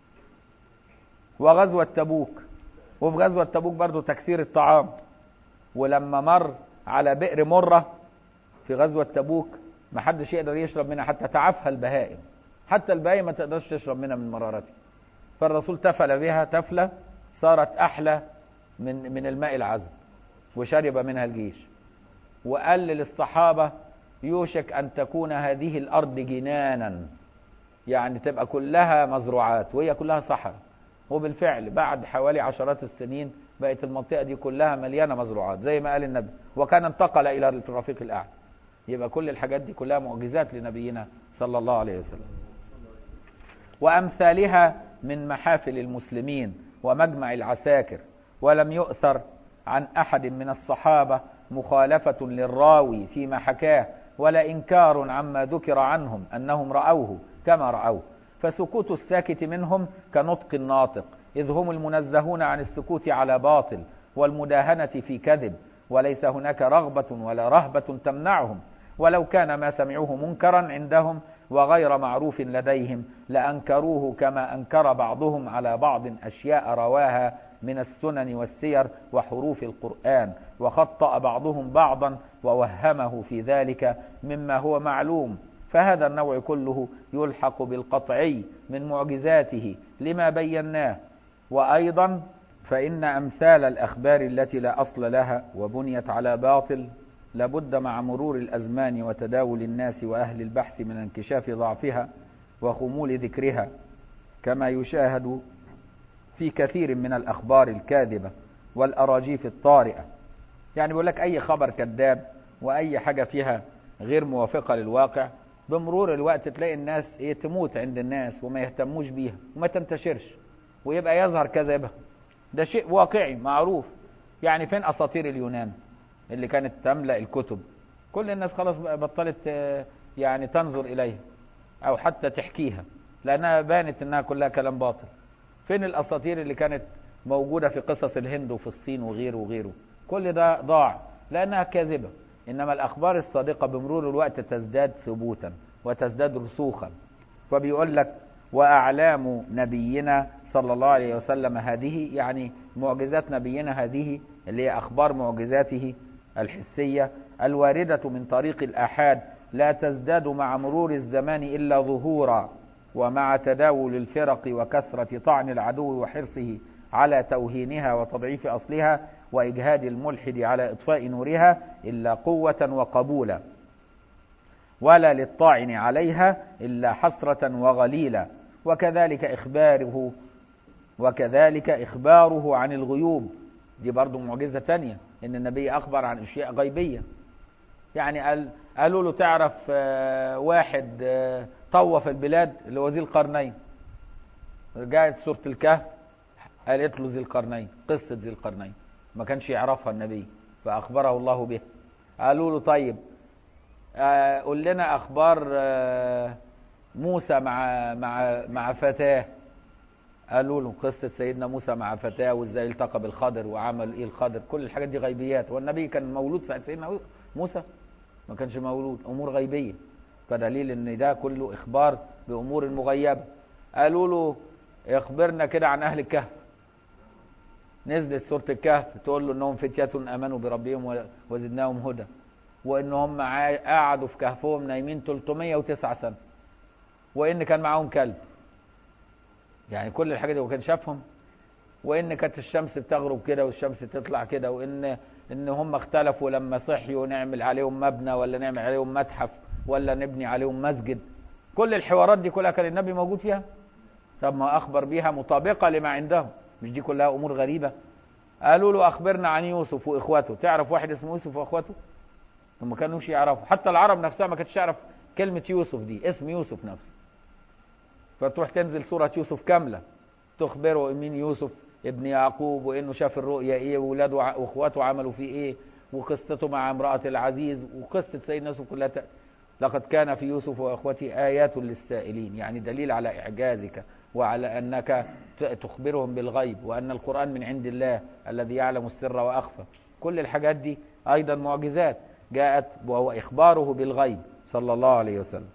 وغزوه تبوك وفي غزوه تبوك برضو تكثير الطعام ولما مر على بئر مره في غزوه تبوك ما حدش يقدر يشرب منها حتى تعفها البهائم حتى البهائم ما تقدرش تشرب منها من مرارتها فالرسول تفل بها تفله صارت احلى من من الماء العذب وشرب منها الجيش وقال للصحابة يوشك أن تكون هذه الأرض جنانا يعني تبقى كلها مزروعات وهي كلها صحراء وبالفعل بعد حوالي عشرات السنين بقت المنطقة دي كلها مليانة مزروعات زي ما قال النبي وكان انتقل إلى الرفيق الأعلى يبقى كل الحاجات دي كلها معجزات لنبينا صلى الله عليه وسلم وأمثالها من محافل المسلمين ومجمع العساكر ولم يؤثر عن أحد من الصحابة مخالفة للراوي فيما حكاه ولا إنكار عما ذكر عنهم أنهم رأوه كما رأوه فسكوت الساكت منهم كنطق الناطق إذ هم المنزهون عن السكوت على باطل والمداهنة في كذب وليس هناك رغبة ولا رهبة تمنعهم ولو كان ما سمعوه منكرا عندهم وغير معروف لديهم لأنكروه كما أنكر بعضهم على بعض أشياء رواها من السنن والسير وحروف القرآن وخطأ بعضهم بعضا ووهمه في ذلك مما هو معلوم فهذا النوع كله يلحق بالقطعي من معجزاته لما بيناه وأيضا فإن أمثال الأخبار التي لا أصل لها وبنيت على باطل لابد مع مرور الأزمان وتداول الناس وأهل البحث من انكشاف ضعفها وخمول ذكرها كما يشاهد في كثير من الأخبار الكاذبة والأراجيف الطارئة يعني بيقول لك أي خبر كذاب وأي حاجة فيها غير موافقة للواقع بمرور الوقت تلاقي الناس ايه تموت عند الناس وما يهتموش بيها وما تنتشرش ويبقى يظهر كذبها ده شيء واقعي معروف يعني فين اساطير اليونان اللي كانت تملا الكتب كل الناس خلاص بطلت يعني تنظر اليها او حتى تحكيها لانها بانت انها كلها كلام باطل فين الاساطير اللي كانت موجوده في قصص الهند وفي الصين وغيره وغيره كل ده ضاع لانها كاذبه انما الاخبار الصادقه بمرور الوقت تزداد ثبوتا وتزداد رسوخا فبيقول لك واعلام نبينا صلى الله عليه وسلم هذه يعني معجزات نبينا هذه اللي هي اخبار معجزاته الحسيه الوارده من طريق الاحاد لا تزداد مع مرور الزمان الا ظهورا ومع تداول الفرق وكثره طعن العدو وحرصه على توهينها وتضعيف اصلها واجهاد الملحد على اطفاء نورها الا قوه وقبولا ولا للطاعن عليها الا حسره وغليلا وكذلك اخباره وكذلك اخباره عن الغيوب دي برضو معجزه تانية ان النبي اخبر عن اشياء غيبيه يعني قال قالوا له تعرف واحد طوف البلاد اللي هو ذي القرنين رجعت سوره الكهف قالت له ذي القرنين قصه ذي القرنين ما كانش يعرفها النبي فأخبره الله به قالوا له طيب آه قل لنا أخبار آه موسى مع مع مع فتاة قالوا له قصة سيدنا موسى مع فتاة وازاي التقى بالخضر وعمل ايه الخضر كل الحاجات دي غيبيات والنبي كان مولود ساعة سيدنا موسى ما كانش مولود أمور غيبية فدليل ان ده كله إخبار بأمور مغيبة قالوا له اخبرنا كده عن أهل الكهف نزلت سورة الكهف تقول له انهم فتية امنوا بربهم وزدناهم هدى وان هم قعدوا في كهفهم نايمين 309 سنة وان كان معاهم كلب يعني كل الحاجات دي وكان شافهم وان كانت الشمس بتغرب كده والشمس تطلع كده وان ان هم اختلفوا لما صحيوا نعمل عليهم مبنى ولا نعمل عليهم متحف ولا نبني عليهم مسجد كل الحوارات دي كلها كان النبي موجود فيها طب ما اخبر بيها مطابقة لما عندهم مش دي كلها امور غريبه قالوا له اخبرنا عن يوسف واخواته تعرف واحد اسمه يوسف واخواته هم ما كانوش يعرفوا حتى العرب نفسها ما كانتش تعرف كلمه يوسف دي اسم يوسف نفسه فتروح تنزل سوره يوسف كامله تخبره مين يوسف ابن يعقوب وانه شاف الرؤيا ايه واولاده واخواته عملوا فيه ايه وقصته مع امراه العزيز وقصه سيدنا يوسف كلها ت... لقد كان في يوسف واخوته ايات للسائلين يعني دليل على اعجازك وعلى أنك تخبرهم بالغيب وأن القرآن من عند الله الذي يعلم السر وأخفى كل الحاجات دي أيضا معجزات جاءت وهو إخباره بالغيب صلى الله عليه وسلم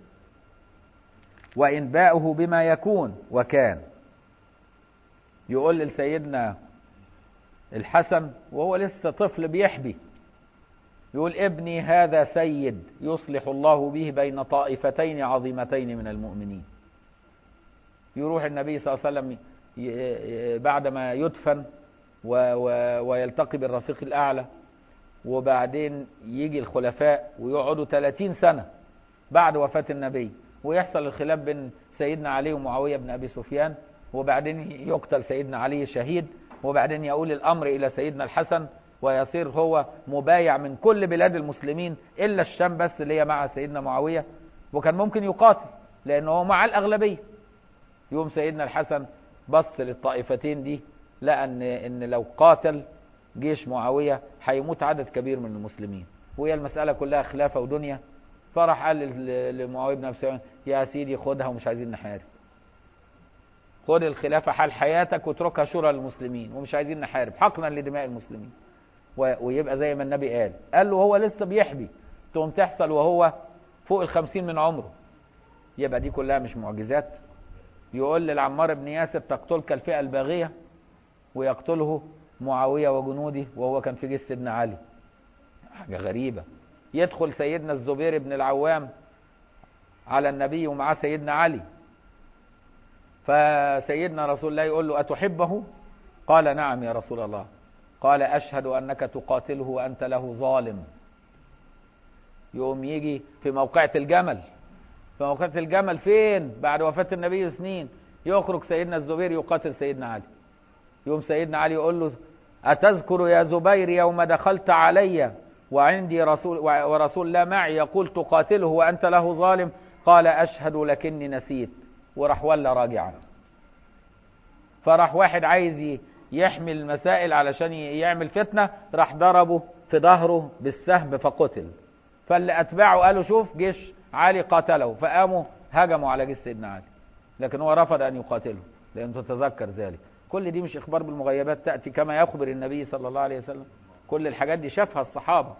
وإنباؤه بما يكون وكان يقول لسيدنا الحسن وهو لسه طفل بيحبي يقول ابني هذا سيد يصلح الله به بين طائفتين عظيمتين من المؤمنين يروح النبي صلى الله عليه وسلم بعدما يدفن و و ويلتقي بالرفيق الأعلى وبعدين يجي الخلفاء ويقعدوا 30 سنة بعد وفاة النبي ويحصل الخلاف بين سيدنا علي ومعاوية بن أبي سفيان وبعدين يقتل سيدنا علي شهيد وبعدين يقول الأمر إلى سيدنا الحسن ويصير هو مبايع من كل بلاد المسلمين إلا الشام بس اللي هي مع سيدنا معاوية وكان ممكن يقاتل لأنه هو مع الأغلبية يوم سيدنا الحسن بص للطائفتين دي لقى ان ان لو قاتل جيش معاويه هيموت عدد كبير من المسلمين وهي المساله كلها خلافه ودنيا فراح قال ل- لمعاويه بن ابي سفيان يا سيدي خدها ومش عايزين نحارب خد الخلافه حال حياتك واتركها شورى للمسلمين ومش عايزين نحارب حقنا لدماء المسلمين و- ويبقى زي ما النبي قال قال له هو لسه بيحبي تقوم تحصل وهو فوق الخمسين من عمره يبقى دي كلها مش معجزات يقول للعمار بن ياسر تقتلك الفئة الباغية ويقتله معاوية وجنوده وهو كان في جيش سيدنا علي حاجة غريبة يدخل سيدنا الزبير بن العوام على النبي ومعاه سيدنا علي فسيدنا رسول الله يقول له أتحبه قال نعم يا رسول الله قال أشهد أنك تقاتله وأنت له ظالم يقوم يجي في موقعة الجمل في موقعة الجمل فين بعد وفاة النبي سنين يخرج سيدنا الزبير يقاتل سيدنا علي يوم سيدنا علي يقول له أتذكر يا زبير يوم دخلت علي وعندي رسول ورسول الله معي يقول تقاتله وأنت له ظالم قال أشهد لكني نسيت وراح ولا راجعا فراح واحد عايز يحمل المسائل علشان يعمل فتنة راح ضربه في ظهره بالسهم فقتل فاللي أتباعه قالوا شوف جيش علي قاتله فقاموا هجموا على جيش سيدنا علي لكن هو رفض أن يقاتله لأن تتذكر ذلك كل دي مش إخبار بالمغيبات تأتي كما يخبر النبي صلى الله عليه وسلم كل الحاجات دي شافها الصحابة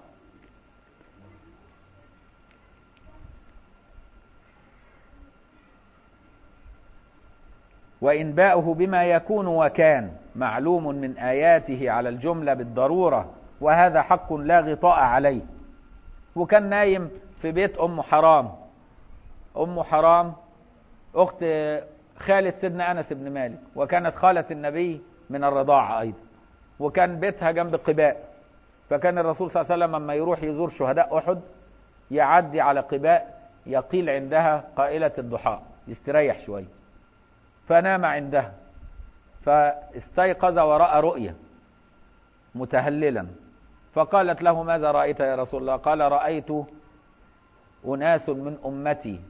وإنباؤه بما يكون وكان معلوم من آياته على الجملة بالضرورة وهذا حق لا غطاء عليه وكان نايم في بيت أم حرام أم حرام أخت خالة سيدنا أنس بن مالك وكانت خالة النبي من الرضاعة أيضا وكان بيتها جنب قباء فكان الرسول صلى الله عليه وسلم لما يروح يزور شهداء أحد يعدي على قباء يقيل عندها قائلة الضحى يستريح شوية فنام عندها فاستيقظ ورأى رؤيا متهللا فقالت له ماذا رأيت يا رسول الله قال رأيت أناس من أمتي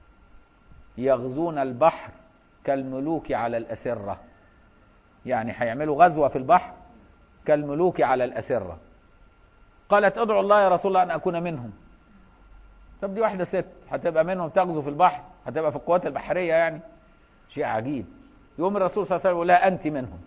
يغزون البحر كالملوك على الأسرة يعني هيعملوا غزوة في البحر كالملوك على الأسرة قالت ادعو الله يا رسول الله أن أكون منهم طب دي واحدة ست هتبقى منهم تغزو في البحر هتبقى في القوات البحرية يعني شيء عجيب يوم الرسول صلى الله عليه وسلم يقول لها أنت منهم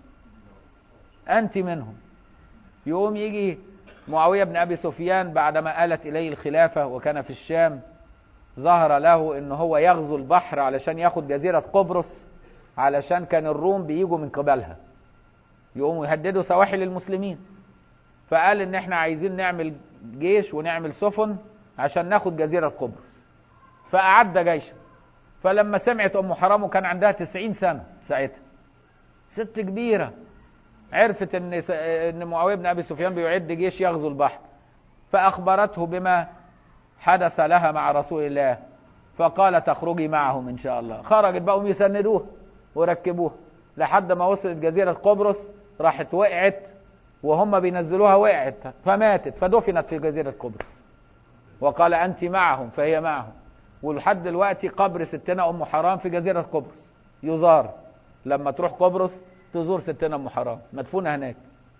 أنت منهم يقوم يجي معاوية بن أبي سفيان بعدما آلت إليه الخلافة وكان في الشام ظهر له ان هو يغزو البحر علشان ياخد جزيرة قبرص علشان كان الروم بيجوا من قبلها يقوموا يهددوا سواحل المسلمين فقال ان احنا عايزين نعمل جيش ونعمل سفن عشان ناخد جزيرة قبرص فأعد جيشا فلما سمعت ام حرام وكان عندها تسعين سنة ساعتها ست كبيرة عرفت ان ان معاوية بن ابي سفيان بيعد جيش يغزو البحر فاخبرته بما حدث لها مع رسول الله فقال تخرجي معهم ان شاء الله خرجت بقوا يسندوها وركبوها لحد ما وصلت جزيرة قبرص راحت وقعت وهم بينزلوها وقعت فماتت فدفنت في جزيرة قبرص وقال انت معهم فهي معهم ولحد دلوقتي قبر ستنا ام حرام في جزيرة قبرص يزار لما تروح قبرص تزور ستنا ام حرام مدفونة هناك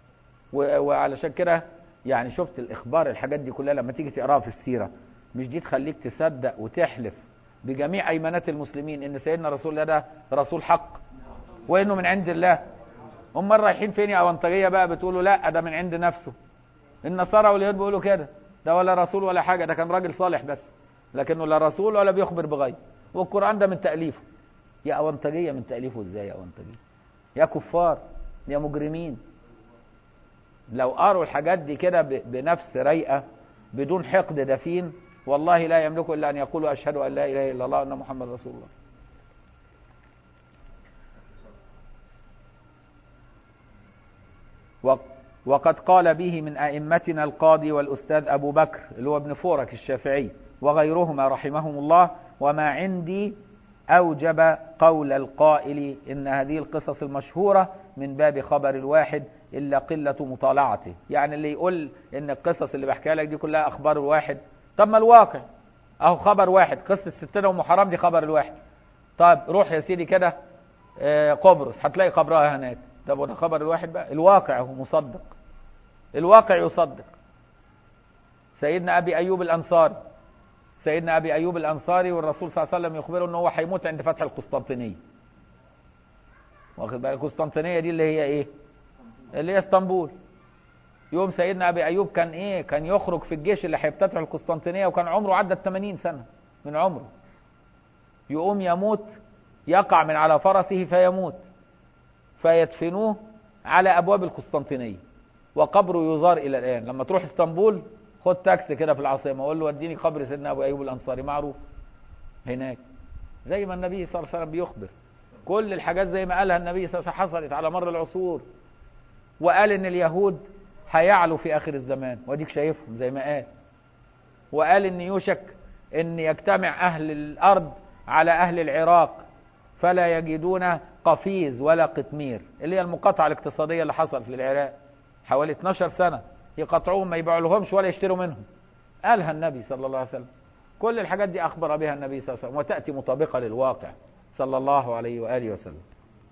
وعلشان كده يعني شفت الاخبار الحاجات دي كلها لما تيجي تقراها في السيره مش دي تخليك تصدق وتحلف بجميع ايمانات المسلمين ان سيدنا رسول الله ده رسول حق وانه من عند الله هم رايحين فين يا اونطاجيه بقى بتقولوا لا ده من عند نفسه النصارى واليهود بيقولوا كده ده ولا رسول ولا حاجه ده كان راجل صالح بس لكنه لا رسول ولا بيخبر بغيب والقران ده من تاليفه يا اونطاجيه من تاليفه ازاي يا اونطاجيه يا كفار يا مجرمين لو قروا الحاجات دي كده بنفس رايقه بدون حقد دفين والله لا يملكوا الا ان يقولوا اشهد ان لا اله الا الله وان محمد رسول الله وقد قال به من أئمتنا القاضي والأستاذ أبو بكر اللي هو ابن فورك الشافعي وغيرهما رحمهم الله وما عندي أوجب قول القائل إن هذه القصص المشهورة من باب خبر الواحد إلا قلة مطالعته يعني اللي يقول إن القصص اللي بحكيها لك دي كلها أخبار الواحد طب ما الواقع أهو خبر واحد قصة ستنا أم حرام دي خبر الواحد طيب روح يا سيدي كده قبرص هتلاقي خبرها هناك طب وده خبر الواحد بقى الواقع هو مصدق الواقع يصدق سيدنا أبي أيوب الأنصاري سيدنا أبي أيوب الأنصاري والرسول صلى الله عليه وسلم يخبره أنه هو هيموت عند فتح القسطنطينية واخد بالك القسطنطينية دي اللي هي إيه اللي هي اسطنبول يوم سيدنا أبي أيوب كان إيه كان يخرج في الجيش اللي هيفتتح القسطنطينية وكان عمره عدى 80 سنة من عمره يقوم يموت يقع من على فرسه فيموت فيدفنوه على أبواب القسطنطينية وقبره يزار إلى الآن لما تروح اسطنبول خد تاكسي كده في العاصمة وقول له وديني قبر سيدنا أبو أيوب الأنصاري معروف هناك زي ما النبي صلى الله عليه وسلم بيخبر كل الحاجات زي ما قالها النبي صلى الله عليه وسلم حصلت على مر العصور وقال ان اليهود هيعلوا في اخر الزمان واديك شايفهم زي ما قال وقال ان يوشك ان يجتمع اهل الارض على اهل العراق فلا يجدون قفيز ولا قطمير اللي هي المقاطعة الاقتصادية اللي حصلت في العراق حوالي 12 سنة يقطعوهم ما يبيعوا لهمش ولا يشتروا منهم قالها النبي صلى الله عليه وسلم كل الحاجات دي أخبر بها النبي صلى الله عليه وسلم وتأتي مطابقة للواقع صلى الله عليه وآله وسلم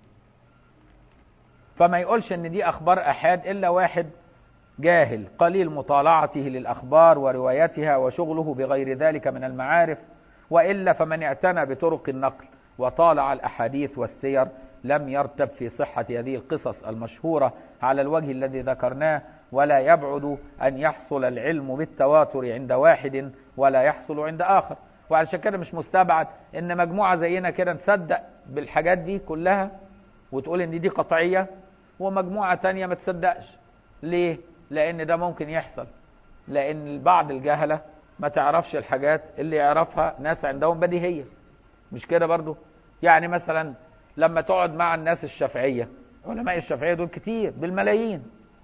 فما يقولش ان دي أخبار أحاد إلا واحد جاهل قليل مطالعته للأخبار وروايتها وشغله بغير ذلك من المعارف وإلا فمن اعتنى بطرق النقل وطالع الأحاديث والسير لم يرتب في صحة هذه القصص المشهورة على الوجه الذي ذكرناه ولا يبعد أن يحصل العلم بالتواتر عند واحد ولا يحصل عند آخر وعلشان كده مش مستبعد ان مجموعة زينا كده تصدق بالحاجات دي كلها وتقول ان دي قطعية ومجموعة تانية ما تصدقش ليه؟ لان ده ممكن يحصل لان بعض الجهلة ما تعرفش الحاجات اللي يعرفها ناس عندهم بديهية مش كده برضو يعني مثلا لما تقعد مع الناس الشافعية علماء الشافعية دول كتير بالملايين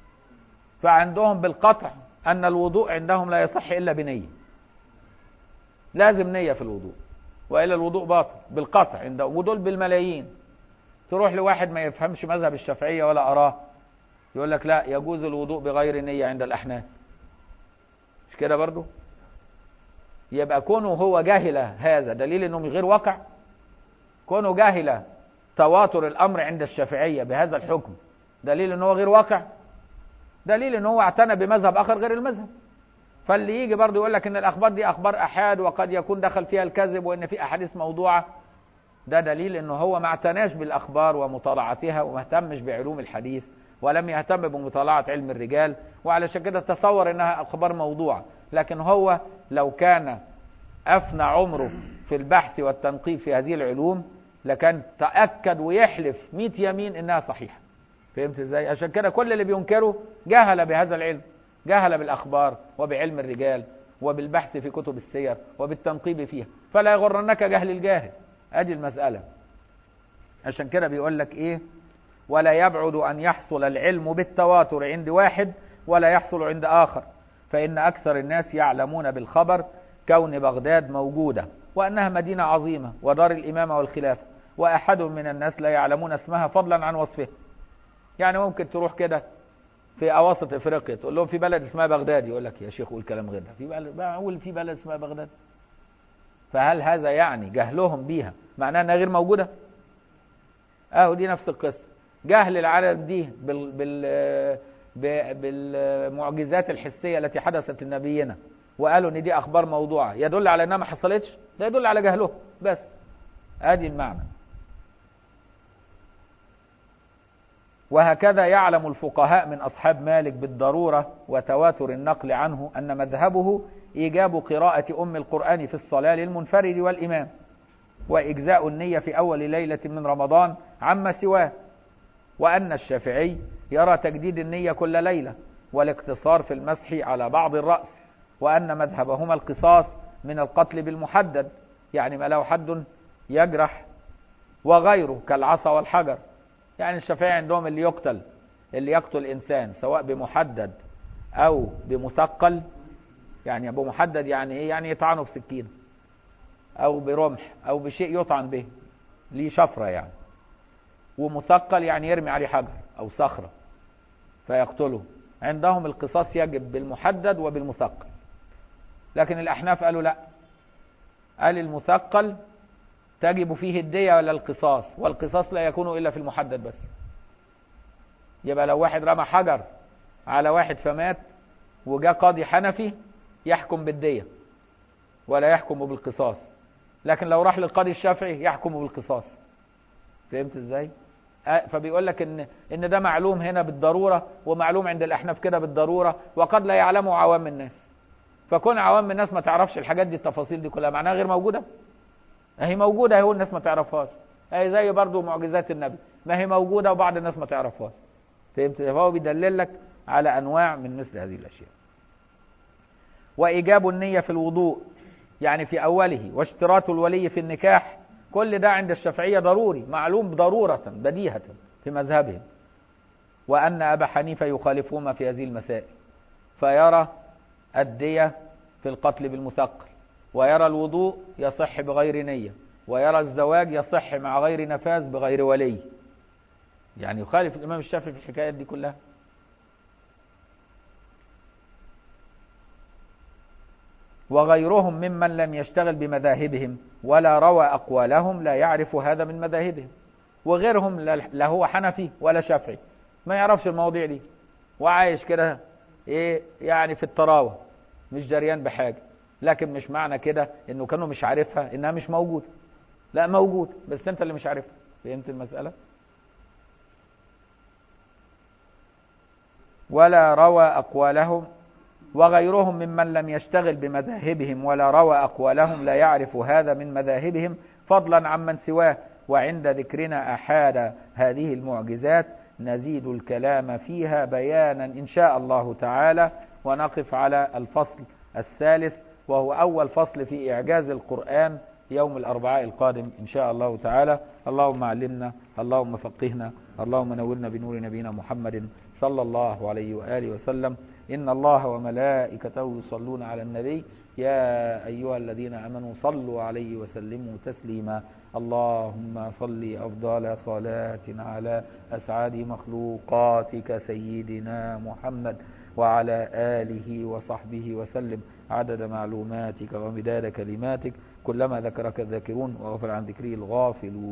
فعندهم بالقطع أن الوضوء عندهم لا يصح إلا بنية لازم نية في الوضوء وإلا الوضوء باطل بالقطع عندهم ودول بالملايين تروح لواحد ما يفهمش مذهب الشافعية ولا أراه يقول لك لا يجوز الوضوء بغير نية عند الأحناف مش كده برضو يبقى كونه هو جاهل هذا دليل انه من غير واقع كونه جاهل تواتر الامر عند الشافعيه بهذا الحكم دليل ان هو غير واقع دليل ان هو اعتنى بمذهب اخر غير المذهب فاللي يجي برضه يقول لك ان الاخبار دي اخبار احاد وقد يكون دخل فيها الكذب وان في احاديث موضوعه ده دليل انه هو ما اعتناش بالاخبار ومطالعتها وما اهتمش بعلوم الحديث ولم يهتم بمطالعه علم الرجال وعلشان كده تصور انها اخبار موضوعه لكن هو لو كان افنى عمره في البحث والتنقيب في هذه العلوم لكان تاكد ويحلف 100 يمين انها صحيحه فهمت ازاي عشان كده كل اللي بينكره جهل بهذا العلم جهل بالاخبار وبعلم الرجال وبالبحث في كتب السير وبالتنقيب فيها فلا يغرنك جهل الجاهل ادي المساله عشان كده بيقول لك ايه ولا يبعد ان يحصل العلم بالتواتر عند واحد ولا يحصل عند اخر فإن أكثر الناس يعلمون بالخبر كون بغداد موجودة وأنها مدينة عظيمة ودار الإمامة والخلافة وأحد من الناس لا يعلمون اسمها فضلا عن وصفها يعني ممكن تروح كده في أواسط إفريقيا تقول لهم في بلد اسمها بغداد يقول لك يا شيخ قول كلام غير ده في بلد أقول في بلد اسمها بغداد فهل هذا يعني جهلهم بيها معناه أنها غير موجودة أهو دي نفس القصة جهل العالم دي بال, بال بالمعجزات الحسية التي حدثت لنبينا وقالوا ان دي اخبار موضوعة يدل على انها ما حصلتش ده يدل على جهله بس ادي المعنى وهكذا يعلم الفقهاء من اصحاب مالك بالضرورة وتواتر النقل عنه ان مذهبه ايجاب قراءة ام القرآن في الصلاة للمنفرد والامام واجزاء النية في اول ليلة من رمضان عما سواه وان الشافعي يرى تجديد النية كل ليلة والاقتصار في المسح على بعض الرأس وأن مذهبهما القصاص من القتل بالمحدد يعني ما له حد يجرح وغيره كالعصا والحجر يعني الشافعي عندهم اللي يقتل اللي يقتل إنسان سواء بمحدد أو بمثقل يعني بمحدد يعني إيه يعني يطعنه بسكينة أو برمح أو بشيء يطعن به ليه شفرة يعني ومثقل يعني يرمي عليه حجر أو صخرة فيقتله عندهم القصاص يجب بالمحدد وبالمثقل لكن الأحناف قالوا لا قال المثقل تجب فيه الدية ولا القصاص والقصاص لا يكون إلا في المحدد بس يبقى لو واحد رمى حجر على واحد فمات وجاء قاضي حنفي يحكم بالدية ولا يحكم بالقصاص لكن لو راح للقاضي الشافعي يحكم بالقصاص فهمت ازاي فبيقول لك ان ان ده معلوم هنا بالضروره ومعلوم عند الاحناف كده بالضروره وقد لا يعلمه عوام الناس فكون عوام الناس ما تعرفش الحاجات دي التفاصيل دي كلها معناها غير موجوده هي موجوده هو الناس ما تعرفهاش هي زي برضو معجزات النبي ما هي موجوده وبعض الناس ما تعرفهاش فهمت فهو بيدلل لك على انواع من مثل هذه الاشياء وايجاب النيه في الوضوء يعني في اوله واشتراط الولي في النكاح كل ده عند الشافعيه ضروري معلوم ضروره بديهه في مذهبهم وان ابا حنيفه يخالفهما في هذه المسائل فيرى الديه في القتل بالمثقل ويرى الوضوء يصح بغير نيه ويرى الزواج يصح مع غير نفاذ بغير ولي يعني يخالف الامام الشافعي في الحكايات دي كلها وغيرهم ممن لم يشتغل بمذاهبهم ولا روى أقوالهم لا يعرف هذا من مذاهبهم وغيرهم لا هو حنفي ولا شافعي ما يعرفش المواضيع دي وعايش كده ايه يعني في الطراوة مش جريان بحاجة لكن مش معنى كده انه كانوا مش عارفها انها مش موجودة لا موجود بس انت اللي مش عارفها فهمت المسألة ولا روى أقوالهم وغيرهم ممن لم يشتغل بمذاهبهم ولا روى أقوالهم لا يعرف هذا من مذاهبهم فضلا عمن سواه وعند ذكرنا أحاد هذه المعجزات نزيد الكلام فيها بيانا إن شاء الله تعالى ونقف على الفصل الثالث وهو أول فصل في إعجاز القرآن يوم الأربعاء القادم إن شاء الله تعالى اللهم علمنا اللهم فقهنا اللهم نورنا بنور نبينا محمد صلى الله عليه وآله وسلم إن الله وملائكته يصلون على النبي يا أيها الذين آمنوا صلوا عليه وسلموا تسليما اللهم صل أفضل صلاة على أسعد مخلوقاتك سيدنا محمد وعلى آله وصحبه وسلم عدد معلوماتك ومداد كلماتك كلما ذكرك الذاكرون وغفر عن ذكره الغافلون